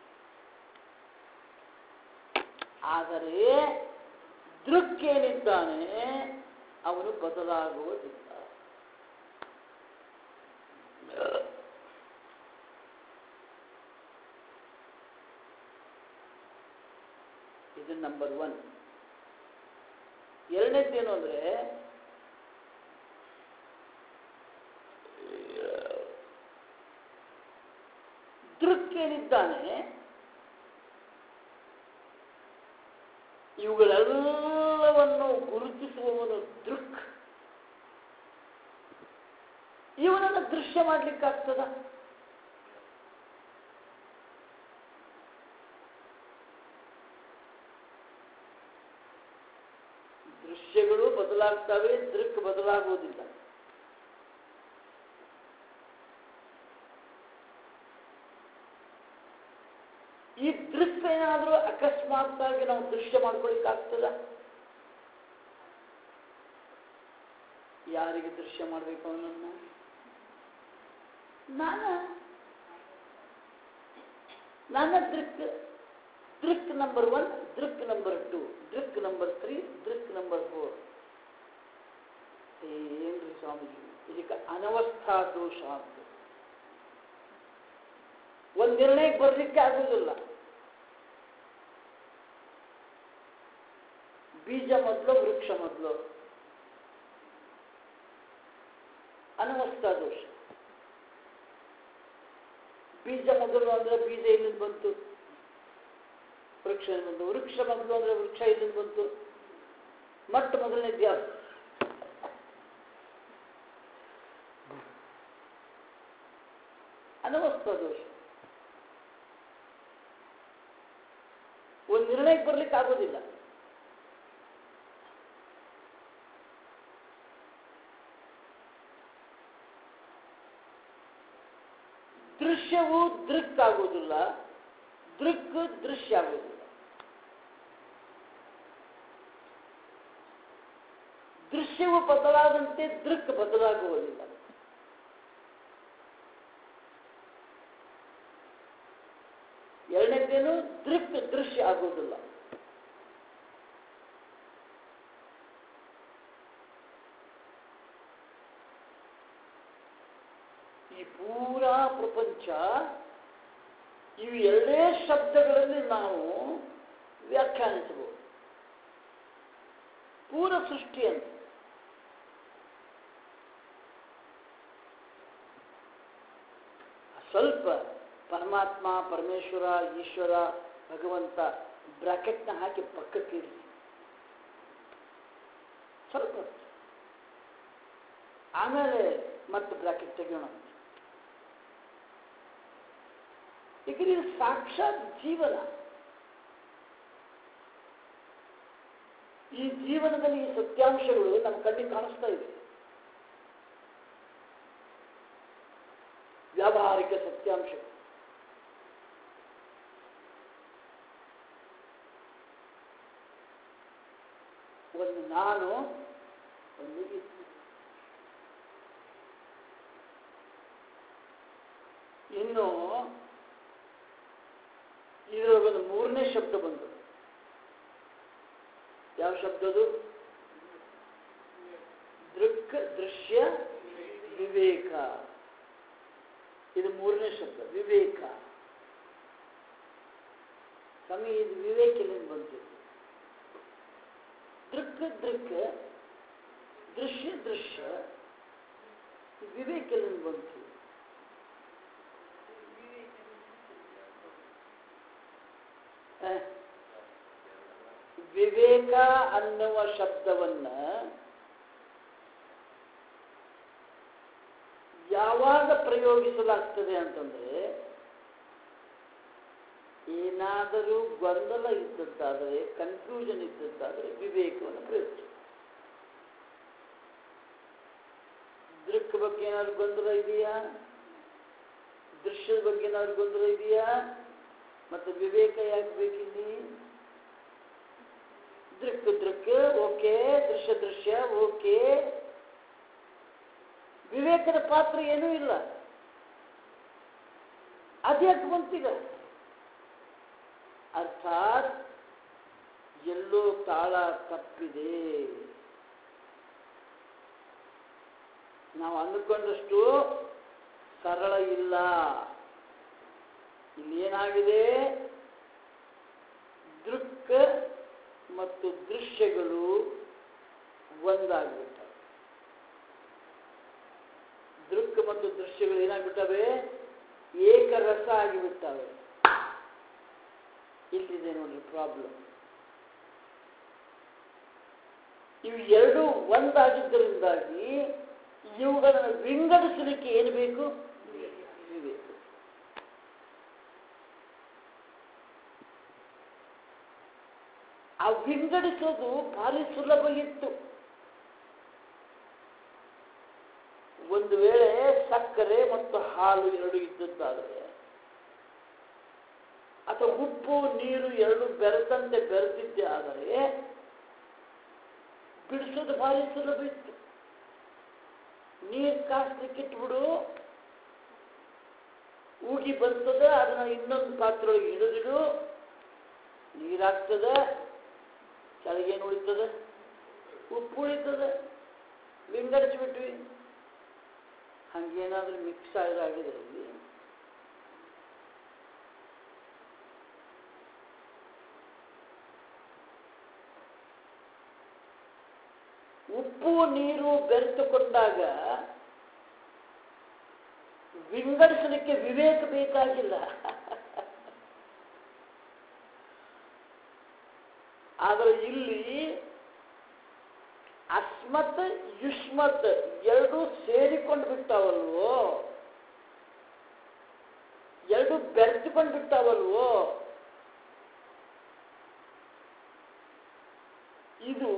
ಆದರೆ ದೃಕ್ಕೇನಿದ್ದಾನೆ ಅವನು ಬದಲಾಗುವುದಿಲ್ಲ ಇದು ನಂಬರ್ ಒನ್ ಎರಡನೇದ್ದೇನು ಅಂದ್ರೆ ದೃಕ್ಕೇನಿದ್ದಾನೆ ಇವುಗಳೆಲ್ಲವನ್ನು ಗುರುತಿಸುವವನು ದೃಕ್ ಇವನನ್ನು ದೃಶ್ಯ ಮಾಡ್ಲಿಕ್ಕಾಗ್ತದ ದೃಶ್ಯಗಳು ಬದಲಾಗ್ತವೆ ದೃಕ್ ಬದಲಾಗುವುದಿಲ್ಲ ಈ ದೃಕ್ ಏನಾದರೂ ಅಕಸ್ಮಾತ್ತಾಗಿ ನಾವು ದೃಶ್ಯ ಮಾಡ್ಕೊಳಿಕ್ ಆಗ್ತದ ಯಾರಿಗೆ ದೃಶ್ಯ ಮಾಡಬೇಕು ಅವನನ್ನ ನಾನ ನನ್ನ ದೃಕ್ ದೃಕ್ ನಂಬರ್ ಒನ್ ದೃಕ್ ನಂಬರ್ ಟು ದೃಕ್ ನಂಬರ್ ತ್ರೀ ದೃಕ್ ನಂಬರ್ ಫೋರ್ ಏನ್ರಿ ಸ್ವಾಮೀಜಿ ಇದಕ್ಕೆ ಅನವಸ್ಥಾ ದೋಷ ಅಂತ ಒಂದು ನಿರ್ಣಯಕ್ಕೆ ಬರಲಿಕ್ಕೆ ಆಗುವುದಿಲ್ಲ ಬೀಜ ಮೊದಲು ವೃಕ್ಷ ಮೊದಲು ಅನವಸ್ಥಾ ದೋಷ ಬೀಜ ಮೊದಲು ಅಂದ್ರೆ ಬೀಜ ಇಲ್ಲಿಂದ ಬಂತು ವೃಕ್ಷ ಬಂತು ವೃಕ್ಷ ಮೊದಲು ಅಂದ್ರೆ ವೃಕ್ಷ ಇಲ್ಲಿಂದ ಬಂತು ಮಟ್ಟ ಮೊದಲನೇದು ಯಾವುದು ಅನವಸ್ಥಾ ದೋಷ ಒಂದು ನಿರ್ಣಯಕ್ಕೆ ಬರ್ಲಿಕ್ಕೆ ಆಗೋದಿಲ್ಲ ದೃಶ್ಯವು ದೃಕ್ ಆಗುವುದಿಲ್ಲ ದೃಕ್ ದೃಶ್ಯ ಆಗುವುದಿಲ್ಲ ದೃಶ್ಯವು ಬದಲಾದಂತೆ ದೃಕ್ ಬದಲಾಗುವುದಿಲ್ಲ ಎರಡನೇದೇನು ದೃಕ್ ದೃಶ್ಯ ಆಗುವುದಿಲ್ಲ ಈ ಪೂರಾ ಪ್ರಪಂಚ ಇವು ಎರಡೇ ಶಬ್ದಗಳಲ್ಲಿ ನಾವು ವ್ಯಾಖ್ಯಾನಿಸಬಹುದು ಪೂರ ಸೃಷ್ಟಿ ಅಂತ ಸ್ವಲ್ಪ ಪರಮಾತ್ಮ ಪರಮೇಶ್ವರ ಈಶ್ವರ ಭಗವಂತ ಬ್ರಾಕೆಟ್ನ ಹಾಕಿ ಪಕ್ಕಕ್ಕಿರಿಸಿ ಸ್ವಲ್ಪ ಹೊತ್ತು. ಆಮೇಲೆ ಮತ್ತೆ ಬ್ರಾಕೆಟ್ ತೆಗೆಯೋಣ ಈಗ ಇದು ಸಾಕ್ಷಾತ್ ಜೀವನ ಈ ಜೀವನದಲ್ಲಿ ಈ ಸತ್ಯಾಂಶಗಳು ನಮ್ಮ ಕಣ್ಣಿಗೆ ಕಾಣಿಸ್ತಾ ಇವೆ ವ್ಯಾವಹಾರಿಕ ಸತ್ಯಾಂಶಗಳು ಒಂದು ನಾನು ಒಂದು ಇತ್ತು ಇನ್ನು ಇದರೊಳಗೊಂದು ಮೂರನೇ ಶಬ್ದ ಬಂತು ಯಾವ ಶಬ್ದದು ದೃಕ್ ದೃಶ್ಯ ವಿವೇಕ ಇದು ಮೂರನೇ ಶಬ್ದ ವಿವೇಕ ಸ್ವಾಮಿ ಇದು ವಿವೇಕಿನಿಂದ ಬಂತು ದೃಕ್ ದೃಕ್ ದೃಶ್ಯ ದೃಶ್ಯ ವಿವೇಕಿನಿಂದ ಬಂತು ಆ, ವಿವೇಕ ಅನ್ನುವ ಶಬ್ದವನ್ನ ಯಾವಾಗ ಪ್ರಯೋಗಿಸಲಾಗ್ತದೆ ಅಂತಂದ್ರೆ ಏನಾದರೂ ಗೊಂದಲ ಇದ್ದದ್ದಾದರೆ ಕನ್ಫ್ಯೂಷನ್ ಇದ್ದದ್ದಾದರೆ ವಿವೇಕವನ್ನು ಪ್ರಯೋಗಿಸ ದೃಕ್ ಬಗ್ಗೆ ಏನಾದ್ರು ಗೊಂದಲ ಇದೆಯಾ ದೃಶ್ಯದ ಬಗ್ಗೆ ಏನಾದ್ರು ಗೊಂದಲ ಇದೆಯಾ ಮತ್ತೆ ವಿವೇಕ ಯಾಕೆ ಬೇಕಿಲ್ಲಿ ದೃಕ್ ದೃಕ್ ಓಕೆ ದೃಶ್ಯ ದೃಶ್ಯ ಓಕೆ ವಿವೇಕದ ಪಾತ್ರ ಏನೂ ಇಲ್ಲ ಅದ್ಯಾಕೆ ಬಂತೀಗ ಅರ್ಥಾತ್ ಎಲ್ಲೋ ತಾಳ ತಪ್ಪಿದೆ ನಾವು ಅಂದುಕೊಂಡಷ್ಟು ಸರಳ ಇಲ್ಲ ಇಲ್ಲಿ ಏನಾಗಿದೆ ದೃಕ್ ಮತ್ತು ದೃಶ್ಯಗಳು ಒಂದಾಗ್ಬಿಟ್ಟವೆ ದೃಕ್ ಮತ್ತು ದೃಶ್ಯಗಳು ಏನಾಗ್ಬಿಟ್ಟವೆ ಏಕರಸ ಆಗಿಬಿಟ್ಟವೆ ಇಲ್ಲಿದೆ ನೋಡಿ ಪ್ರಾಬ್ಲಮ್ ಇವು ಎರಡು ಒಂದಾಗಿದ್ದರಿಂದಾಗಿ ಇವುಗಳನ್ನು ವಿಂಗಡಿಸಲಿಕ್ಕೆ ಏನು ಬೇಕು ವಿವೇಕ ಆ ವಿಂಗಡಿಸೋದು ಭಾರಿ ಸುಲಭ ಇತ್ತು ಒಂದು ವೇಳೆ ಸಕ್ಕರೆ ಮತ್ತು ಹಾಲು ಎರಡು ಇದ್ದದ್ದಾದರೆ ಆ ಅಥವಾ ಉಪ್ಪು ನೀರು ಎರಡು ಬೆರೆತಂತೆ ಬೆರೆತಿದ್ದೆ ಆದರೆ ಬಿಡಿಸೋದು ಭಾರಿ ಸುಲಭ ಇತ್ತು ನೀರು ಕಾಸ್ಲಿಕ್ಕೆ ಇಟ್ಬಿಡು ಉಗಿ ಬರ್ತದೆ ಅದನ್ನ ಇನ್ನೊಂದು ಪಾತ್ರೆಯೊಳಗೆ ಹಿಡಿದಿಡು ನೀರಾಗ್ತದೆ ಕೆಳಗೇನು ಉಳಿತದೆ ಉಪ್ಪು ಉಳಿತದೆ ವಿಂಗಡಿಸ್ಬಿಟ್ವಿ ಹಂಗೇನಾದ್ರೂ ಮಿಕ್ಸ್ ಆಗಿದೆ ಇಲ್ಲಿ ಉಪ್ಪು ನೀರು ಬೆರೆತುಕೊಂಡಾಗ ವಿಂಗಡಿಸಲಿಕ್ಕೆ ವಿವೇಕ ಬೇಕಾಗಿಲ್ಲ ಆದರೆ ಇಲ್ಲಿ ಅಸ್ಮತ್ ಯುಷ್ಮತ್ ಎರಡು ಸೇರಿಕೊಂಡು ಬಿಟ್ಟಾವಲ್ವೋ ಎರಡು ಬೆರೆತುಕೊಂಡು ಬಿಟ್ಟಾವಲ್ವೋ ಇದು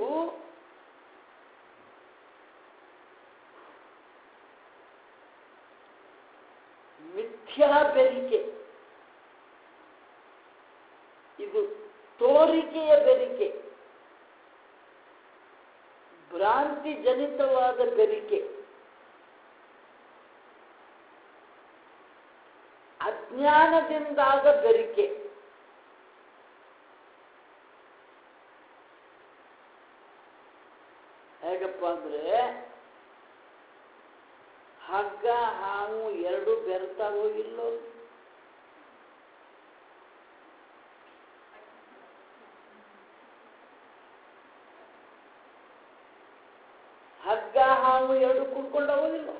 ಮಿಥ್ಯಾ ಬೆರಿಕೆ ಇದು ತೋರಿಕೆಯ ಬೆರಿಕೆ ಭ್ರಾಂತಿ ಜನಿತವಾದ ಬೆರಿಕೆ ಅಜ್ಞಾನದಿಂದಾದ ಬೆರಿಕೆ ಹೇಗಪ್ಪ ಅಂದ್ರೆ ಹಗ್ಗ ಹಾವು ಎರಡು ಬೆರ್ತಾ ಹೋಗಿಲ್ಲೋ ಹಗ್ಗ ಹಾವು ಎರಡು ಕುಡ್ಕೊಂಡ ಹೋಗಿಲ್ಲ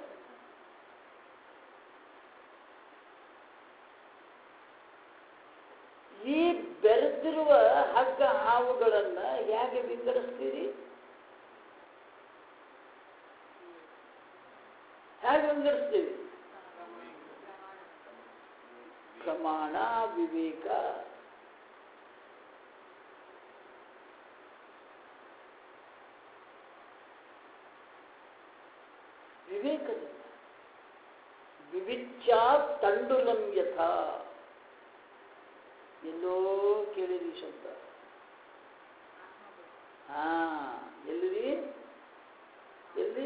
ಈ ಬೆರೆತಿರುವ ಹಗ್ಗ ಹಾವುಗಳನ್ನ ಹೇಗೆ ವಿಂಗಡಿಸ್ತೀರಿ ಹೇಗೆ ವಿಂಗಡಿಸ್ತೀವಿ ಪ್ರಮಾಣ ವಿವೇಕ ವಿವೇಕದಿಂದ ವಿವಿಚ್ಯ ತಂಡುಲಂ ಯಥ ಎಲ್ಲೋ ಕೇಳಿರಿ ಶಬ್ದ ಹಾ ಎಲ್ಲಿರಿ ಎಲ್ಲಿ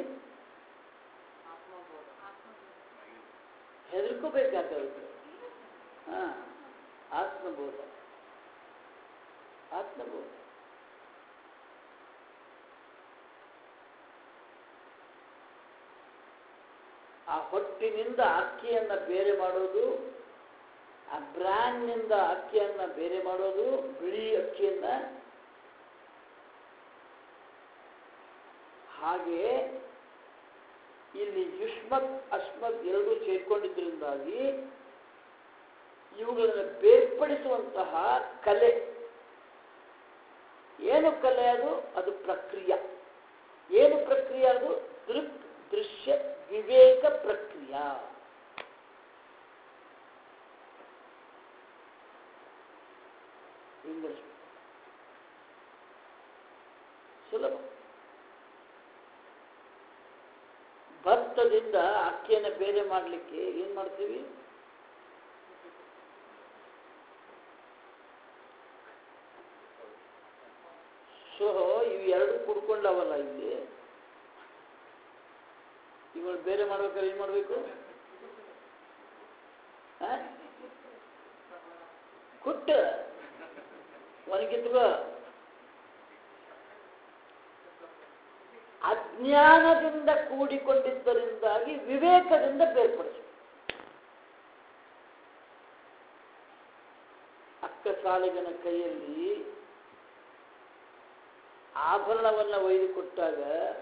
ಹೆದರ್ಕೋಬೇಕಾಗುತ್ತೆ ಹಾ ಆತ್ಮಬೋಧ ಆತ್ಮಬೋಧ ಆ ಹೊಟ್ಟಿನಿಂದ ಅಕ್ಕಿಯನ್ನ ಬೇರೆ ಮಾಡೋದು ಆ ಬ್ರ್ಯಾಂಡ್ನಿಂದ ಅಕ್ಕಿಯನ್ನ ಬೇರೆ ಮಾಡೋದು ಬಿಳಿ ಅಕ್ಕಿಯನ್ನ ಹಾಗೆ ಇಲ್ಲಿ ಯುಷ್ಮತ್ ಅಸ್ಮತ್ ಎರಡೂ ಸೇರ್ಕೊಂಡಿದ್ದರಿಂದಾಗಿ ಇವುಗಳನ್ನು ಬೇರ್ಪಡಿಸುವಂತಹ ಕಲೆ ಏನು ಕಲೆ ಅದು ಅದು ಪ್ರಕ್ರಿಯೆ ಏನು ಪ್ರಕ್ರಿಯೆ ಅದು ದೃಕ್ ದೃಶ್ಯ ವಿವೇಕ ಪ್ರಕ್ರಿಯೆ ಇಂಗ್ಲಿಷ್ ಸುಲಭ ಭತ್ತದಿಂದ ಅಕ್ಕಿಯನ್ನು ಬೇರೆ ಮಾಡಲಿಕ್ಕೆ ಏನ್ ಮಾಡ್ತೀವಿ ಸೊ ಇವು ಎರಡು ಕುಡ್ಕೊಂಡವಲ್ಲ ಇಲ್ಲಿ ಇವುಗಳು ಬೇರೆ ಮಾಡ್ಬೇಕಾದ್ರೆ ಏನ್ ಮಾಡ್ಬೇಕು ಆ? ಕುಟ್ಟ ಒಣಗಿತ್ವ ಅಜ್ಞಾನದಿಂದ ಕೂಡಿಕೊಂಡಿದ್ದರಿಂದಾಗಿ ವಿವೇಕದಿಂದ ಬೇರ್ಪಡಿಸು ಅಕ್ಕ ಸಾಲಿಗನ ಕೈಯಲ್ಲಿ ಆಭರಣವನ್ನು ಒಯ್ದು ಕೊಟ್ಟಾಗ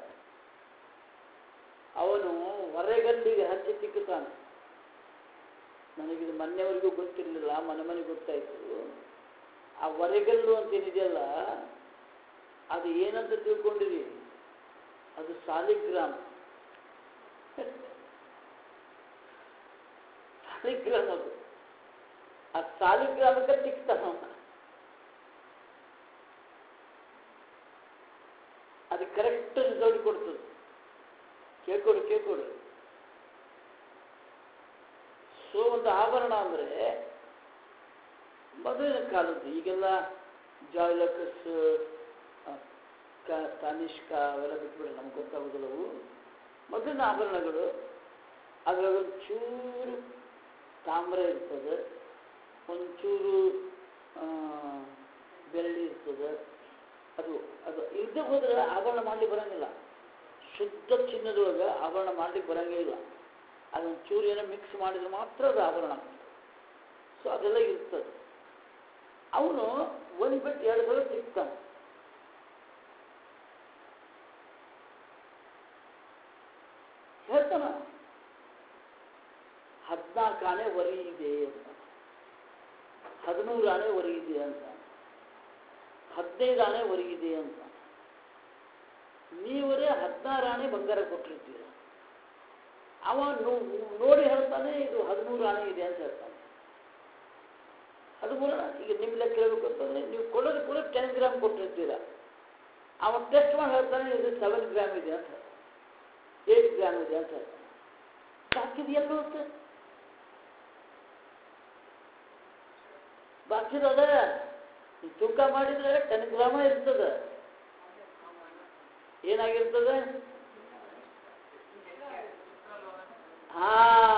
ಅವನು ಹೊರೆಗಲ್ಲಿಗೆ ಹಚ್ಚಿ ತಿಕ್ಕುತ್ತಾನೆ ನನಗಿದು ಮೊನ್ನೆವರೆಗೂ ಗೊತ್ತಿರಲಿಲ್ಲ ಮನೆ ಮನೆ ಗೊತ್ತಾಯ್ತು ಆ ಹೊರೆಗಲ್ಲು ಅಂತ ಏನಿದೆಯಲ್ಲ ಅದು ಏನಂತ ತಿಳ್ಕೊಂಡಿರಿ ಅದು ಸಾಲಿಗ್ರಾಮ್ ಸಾಲಿಗ್ರಾಮ್ ಅದು ಆ ಸಾಲಿಗ್ರಾಮಕ್ಕೆ ತಿಕ್ತಾನ ಅವ. ಅದು ಕರೆಕ್ಟ್ ರಿಸಲ್ಟ್ ಕೊಡ್ತದೆ ಕೇಳ್ಕೊಡು ಕೇಳ್ಕೊಡು ಸೊ ಒಂದು ಆಭರಣ ಅಂದ್ರೆ ಮೊದಲಿನ ಕಾಲದ್ದು ಈಗೆಲ್ಲ ಜಾಯ್ಲಕಸ್ ತಾನಿಷ್ಕ ಅವೆಲ್ಲ ಬಿಟ್ಬಿಡ್ರೆ ನಮ್ಗೆ ಗೊತ್ತಾಗೋದಿಲ್ಲವು ಮೊದಲಿನ ಆಭರಣಗಳು ಅದರೊಳಗೆ ಚೂರು ತಾಮ್ರ ಇರ್ತದೆ ಒಂಚೂರು ಆ, ಬೆಳ್ಳಿ ಇರ್ತದೆ ಅದು ಅದು ಇಲ್ಲದೆ ಹೋದ್ರೆ ಆಭರಣ ಮಾಡ್ಲಿಕ್ಕೆ ಬರಂಗಿಲ್ಲ ಶುದ್ಧ ಚಿನ್ನದೊಳಗೆ ಆಭರಣ ಮಾಡ್ಲಿಕ್ಕೆ ಬರಂಗೇ ಇಲ್ಲ ಅದೊಂದು ಚೂರು ಏನೋ ಮಿಕ್ಸ್ ಮಾಡಿದ್ರೆ ಮಾತ್ರ ಅದು ಆಭರಣ ಸೊ ಅದೆಲ್ಲ ಇರ್ತದೆ ಅವನು ಒಂದು ಬಿಟ್ಟು ಎರಡು ಸಲ ಸಿಗ್ತಾನೆ ಹೇಳ್ತಾನ ಹದಿನಾಲ್ಕು ಆನೆ ವರಿ ಇದೆ ಅಂತ ಹದಿಮೂರು ಆನೆ ವರಿ ಇದೆ ಅಂತ ಹದಿನೈದು ಆನೆ ವರಿ ಇದೆ ಅಂತ ನೀವರೇ ಹದಿನಾರು ಆನೆ ಬಂಗಾರ ಕೊಟ್ಟಿರ್ತೀರ ಅವ ನೋ- ನೋಡಿ ಹೇಳ್ತಾನೆ ಇದು ಹದಿಮೂರು ಆನೆ ಇದೆ ಅಂತ ಹೇಳ್ತಾನೆ ಹದಿಮೂರು ಆನೆ ಈಗ ನಿಮ್ಮ ಲೆಕ್ಕ ಹೇಳ್ಬೇಕು ಅಂತಂದ್ರೆ ನೀವು ಕೊಡೋದು ಕೂಡ ಟೆನ್ ಗ್ರಾಮ್ ಕೊಟ್ಟಿರ್ತೀರ ಅವ ಟೆಸ್ಟ್ ಮಾಡಿ ಹೇಳ್ತಾನೆ ಇದು ಸೆವೆನ್ ಗ್ರಾಮ್ ಇದೆ ಅಂತ ಏಟ್ ಗ್ರಾಮ್ ಇದೆ ಅಂತ ಹೇಳ್ತಾನೆ ಬಾಕಿದು ಎಲ್ಲಿ ಹೋಗುತ್ತೆ ಬಾಕಿದು ಅದ ಈ ತೂಕ ಮಾಡಿದ್ರೆ ಟೆನ್ ಗ್ರಾಮ ಇರ್ತದೆ ಏನಾಗಿರ್ತದೆ ಹಾ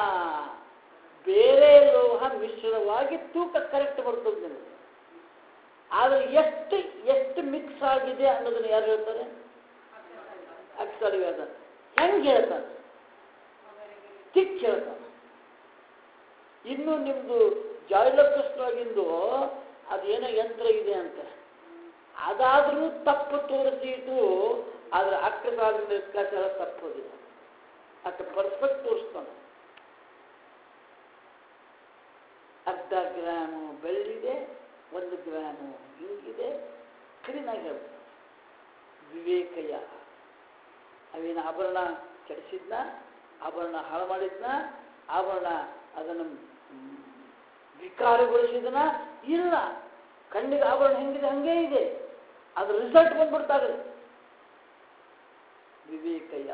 ಬೇರೆ ಲೋಹ ಮಿಶ್ರವಾಗಿ ತೂಕ ಕರೆಕ್ಟ್ ಬರ್ತದೆ ನಿಮಗೆ ಆದರೆ ಎಷ್ಟು ಎಷ್ಟು ಮಿಕ್ಸ್ ಆಗಿದೆ ಅನ್ನೋದನ್ನ ಯಾರು ಹೇಳ್ತಾರೆ ಅಕ್ಷರ ಹೇಳ್ತಾನೆ ಹೆಂಗೆ ಹೇಳ್ತಾನೆ ತಿಕ್ ಹೇಳ್ತಾನೆ ಇನ್ನು ನಿಮ್ದು ಜಾಯ್ಲಕೃಷ್ಣವಾಗಿಂದು ಅದೇನೋ ಯಂತ್ರ ಇದೆ ಅಂತ ಅದಾದರೂ ತಪ್ಪು ತೋರಿಸಿತು ಆದ್ರೆ ಅಕ್ಕ ಸಾಲಿನ ಲೆಕ್ಕಾಚಾರ ತಪ್ಪೋದಿಲ್ಲ ಅಕ್ಕ ಪರ್ಫೆಕ್ಟ್ ತೋರಿಸ್ತಾನೆ ಅರ್ಧ ಗ್ರಾಮು ಬೆಳ್ಳಿದೆ ಒಂದು ಗ್ರಾಮು ಹಿಂಗಿದೆ ಕ್ಲೀನಾಗಿ ಹೇಳ್ತಾನೆ ವಿವೇಕಯ ಅವೇನು ಆಭರಣ ಕೆಡಿಸಿದ್ನ ಆಭರಣ ಹಾಳು ಮಾಡಿದ್ನ ಆಭರಣ ಅದನ್ನು ಮ್, ವಿಕಾರಗೊಳಿಸಿದನ ಇಲ್ಲ ಕಣ್ಣಿಗೆ ಆಭರಣ ಹೆಂಗಿದೆ ಹಂಗೇ ಇದೆ ಅದ್ರ ರಿಸಲ್ಟ್ ಬಂದ್ಬಿಡ್ತಾರೆ ವಿವೇಕಯ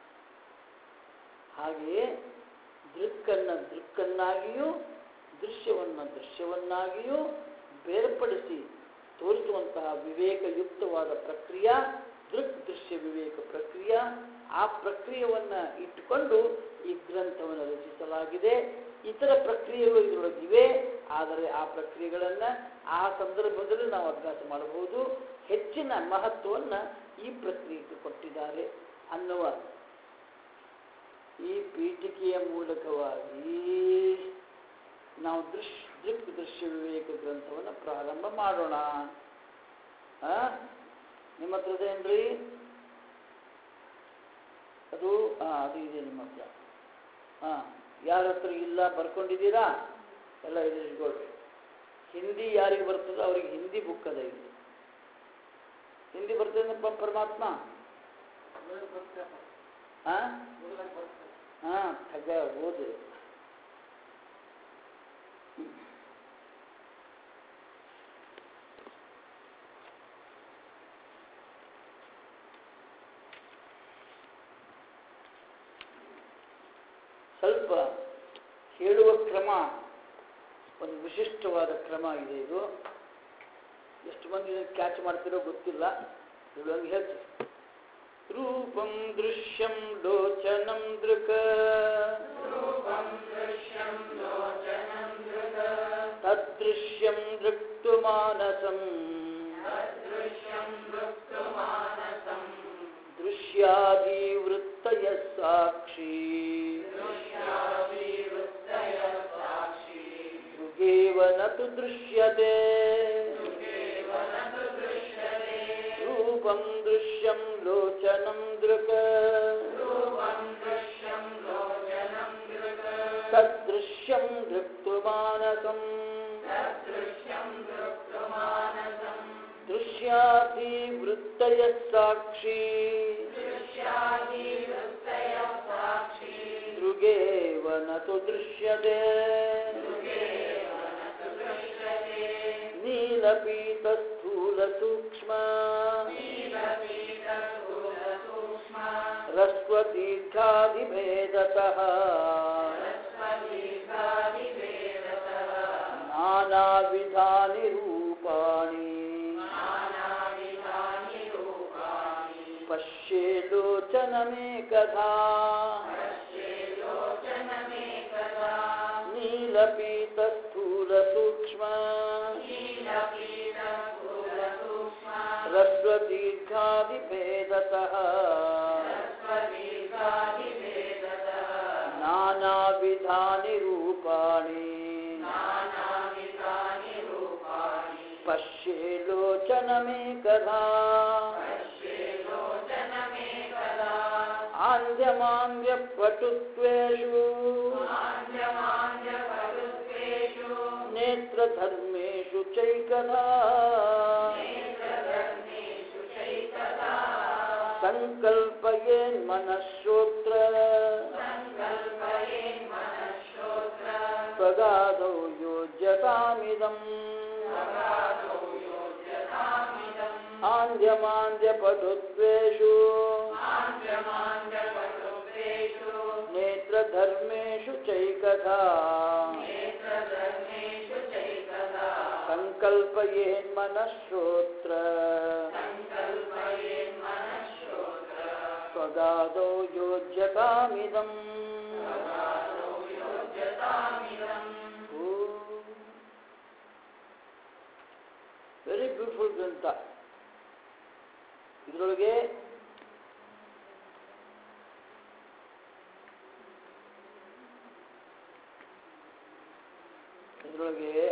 ಹಾಗೆಯೇ ದೃಕ್ಕನ್ನ ದೃಕ್ಕನ್ನಾಗಿಯೂ ದೃಶ್ಯವನ್ನು ದೃಶ್ಯವನ್ನಾಗಿಯೂ ಬೇರ್ಪಡಿಸಿ ತೋರಿಸುವಂತಹ ವಿವೇಕಯುಕ್ತವಾದ ಪ್ರಕ್ರಿಯೆ ದೃಕ್ ದೃಶ್ಯ ವಿವೇಕ ಪ್ರಕ್ರಿಯೆ ಆ ಪ್ರಕ್ರಿಯೆಯನ್ನು ಇಟ್ಟುಕೊಂಡು ಈ ಗ್ರಂಥವನ್ನು ರಚಿಸಲಾಗಿದೆ ಇತರ ಪ್ರಕ್ರಿಯೆಗಳು ಇದರೊಳಗಿವೆ ಆದರೆ ಆ ಪ್ರಕ್ರಿಯೆಗಳನ್ನು ಆ ಸಂದರ್ಭದಲ್ಲಿ ನಾವು ಅಭ್ಯಾಸ ಮಾಡಬಹುದು ಹೆಚ್ಚಿನ ಮಹತ್ವವನ್ನು ಈ ಪ್ರಕ್ರಿಯೆಗೆ ಕೊಟ್ಟಿದ್ದಾರೆ ಅನ್ನುವ ಈ ಪೀಠಿಕೆಯ ಮೂಲಕವಾಗಿ ನಾವು ದೃಶ್ ದೃಕ್ ದೃಶ್ಯ ವಿವೇಕ ಗ್ರಂಥವನ್ನು ಪ್ರಾರಂಭ ಮಾಡೋಣ ಆ? ನಿಮ್ಮ ಹತ್ರದೇನ್ರಿ ಅದು ಆ, ಅದು ಇದೆ ನಿಮ್ಮ ಹತ್ರ ಹಾಂ ಯಾರ ಹತ್ರ ಇಲ್ಲ ಬರ್ಕೊಂಡಿದ್ದೀರಾ ಎಲ್ಲ ಇದೆ ಇಟ್ಕೊಳ್ರಿ ಹಿಂದಿ ಯಾರಿಗೆ ಬರ್ತದೋ ಅವ್ರಿಗೆ ಹಿಂದಿ ಬುಕ್ ಅದ ಇಲ್ಲಿ ಹಿಂದಿ ಬರ್ತದೆ ಪರಮಾತ್ಮ ಹಾಂ ಹಾಂ ಖಗ ಓದು ಸ್ವಲ್ಪ ಹೇಳುವ ಕ್ರಮ ಒಂದು ವಿಶಿಷ್ಟವಾದ ಕ್ರಮ ಇದೆ ಇದು ಎಷ್ಟು ಮಂದಿ ಇದನ್ನು ಕ್ಯಾಚ್ ಮಾಡ್ತಿರೋ ಗೊತ್ತಿಲ್ಲ ಹೇಳುವಂಗೆ ಹೇಳ್ತೀವಿ ರೂಪಂ ದೃಶ್ಯಂ ಲೋಚನಂ ದೃಕ ತದೃಶ್ಯಂ ದೃಕ್ತು ಮಾನಸಂ ದೃಶ್ಯಾದಿವೃತ್ತಯ ಸಾಕ್ಷಿ ಯುಗೇವ ನ ತು ದೃಶ್ಯತೆ ರೂಪಂ ದೃಶ್ಯಂ ಲೋಚನಂ ದೃಕ ತದೃಶ್ಯಂ ದೃಕ್ತು ಮಾನಸಂ ದೃಶ್ಯಾದಿವೃತ್ತಯ ಸಾಕ್ಷಿ ದೃಗೇವ ನ ತು ದೃಶ್ಯತೆ ನೀಲಪೀತ ಸ್ಥೂಲ ಸೂಕ್ಷ್ಮ ರಸ್ವದೀರ್ಘಾದಿಭೇದತಃ ನಾನಾವಿಧಾನ लोचनमेकधा नीलपीतस्थूलसूक्ष्म ह्रस्वदीर्घादिभेदतः नानाविधानि रूपाणि पश्ये लोचनमेकधा आन्द्यमान्द्यपटुत्वेषु नेत्रधर्मेषु चैकधा सङ्कल्पयेन्मनश्रोत्र स्वगाधौ योज्यतामिदम् आन्द्यमान्द्यपटुत्वेषु नेत्रधर्मेषु चैकथा सङ्कल्पयेन्मनश्रोत्र स्वगादौ योज्यतामिदम् ವೆರಿ ಬ್ಯೂಟಿಫುಲ್ ಗ್ರಂಥ ಇದರೊಳಗೆ ಇದರೊಳಗೆ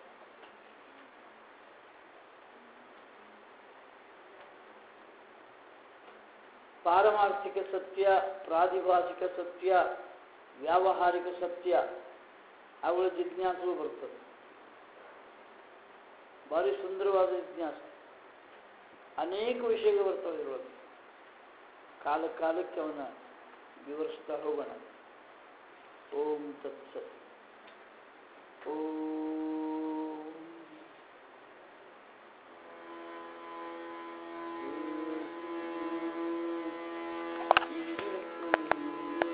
ಪಾರಮಾರ್ಥಿಕ ಸತ್ಯ ಪ್ರಾದಿಭಾಷಿಕ ಸತ್ಯ ವ್ಯಾವಹಾರಿಕ ಸತ್ಯ ಅವುಗಳ ಜಿಜ್ಞಾಸಗಳು ಬರ್ತದೆ ಭಾರಿ ಸುಂದರವಾದ ಜಿಜ್ಞಾಸೆ ಅನೇಕ ವಿಷಯಗಳು ಬರ್ತವೆ ಇದರೊಳಗೆ ಕಾಲ ಕಾಲಕ್ಕೆ ಅವನ ವಿವರಿಸ್ತಾ ಹೋಗೋಣ ಓಂ ತತ್ಸತ್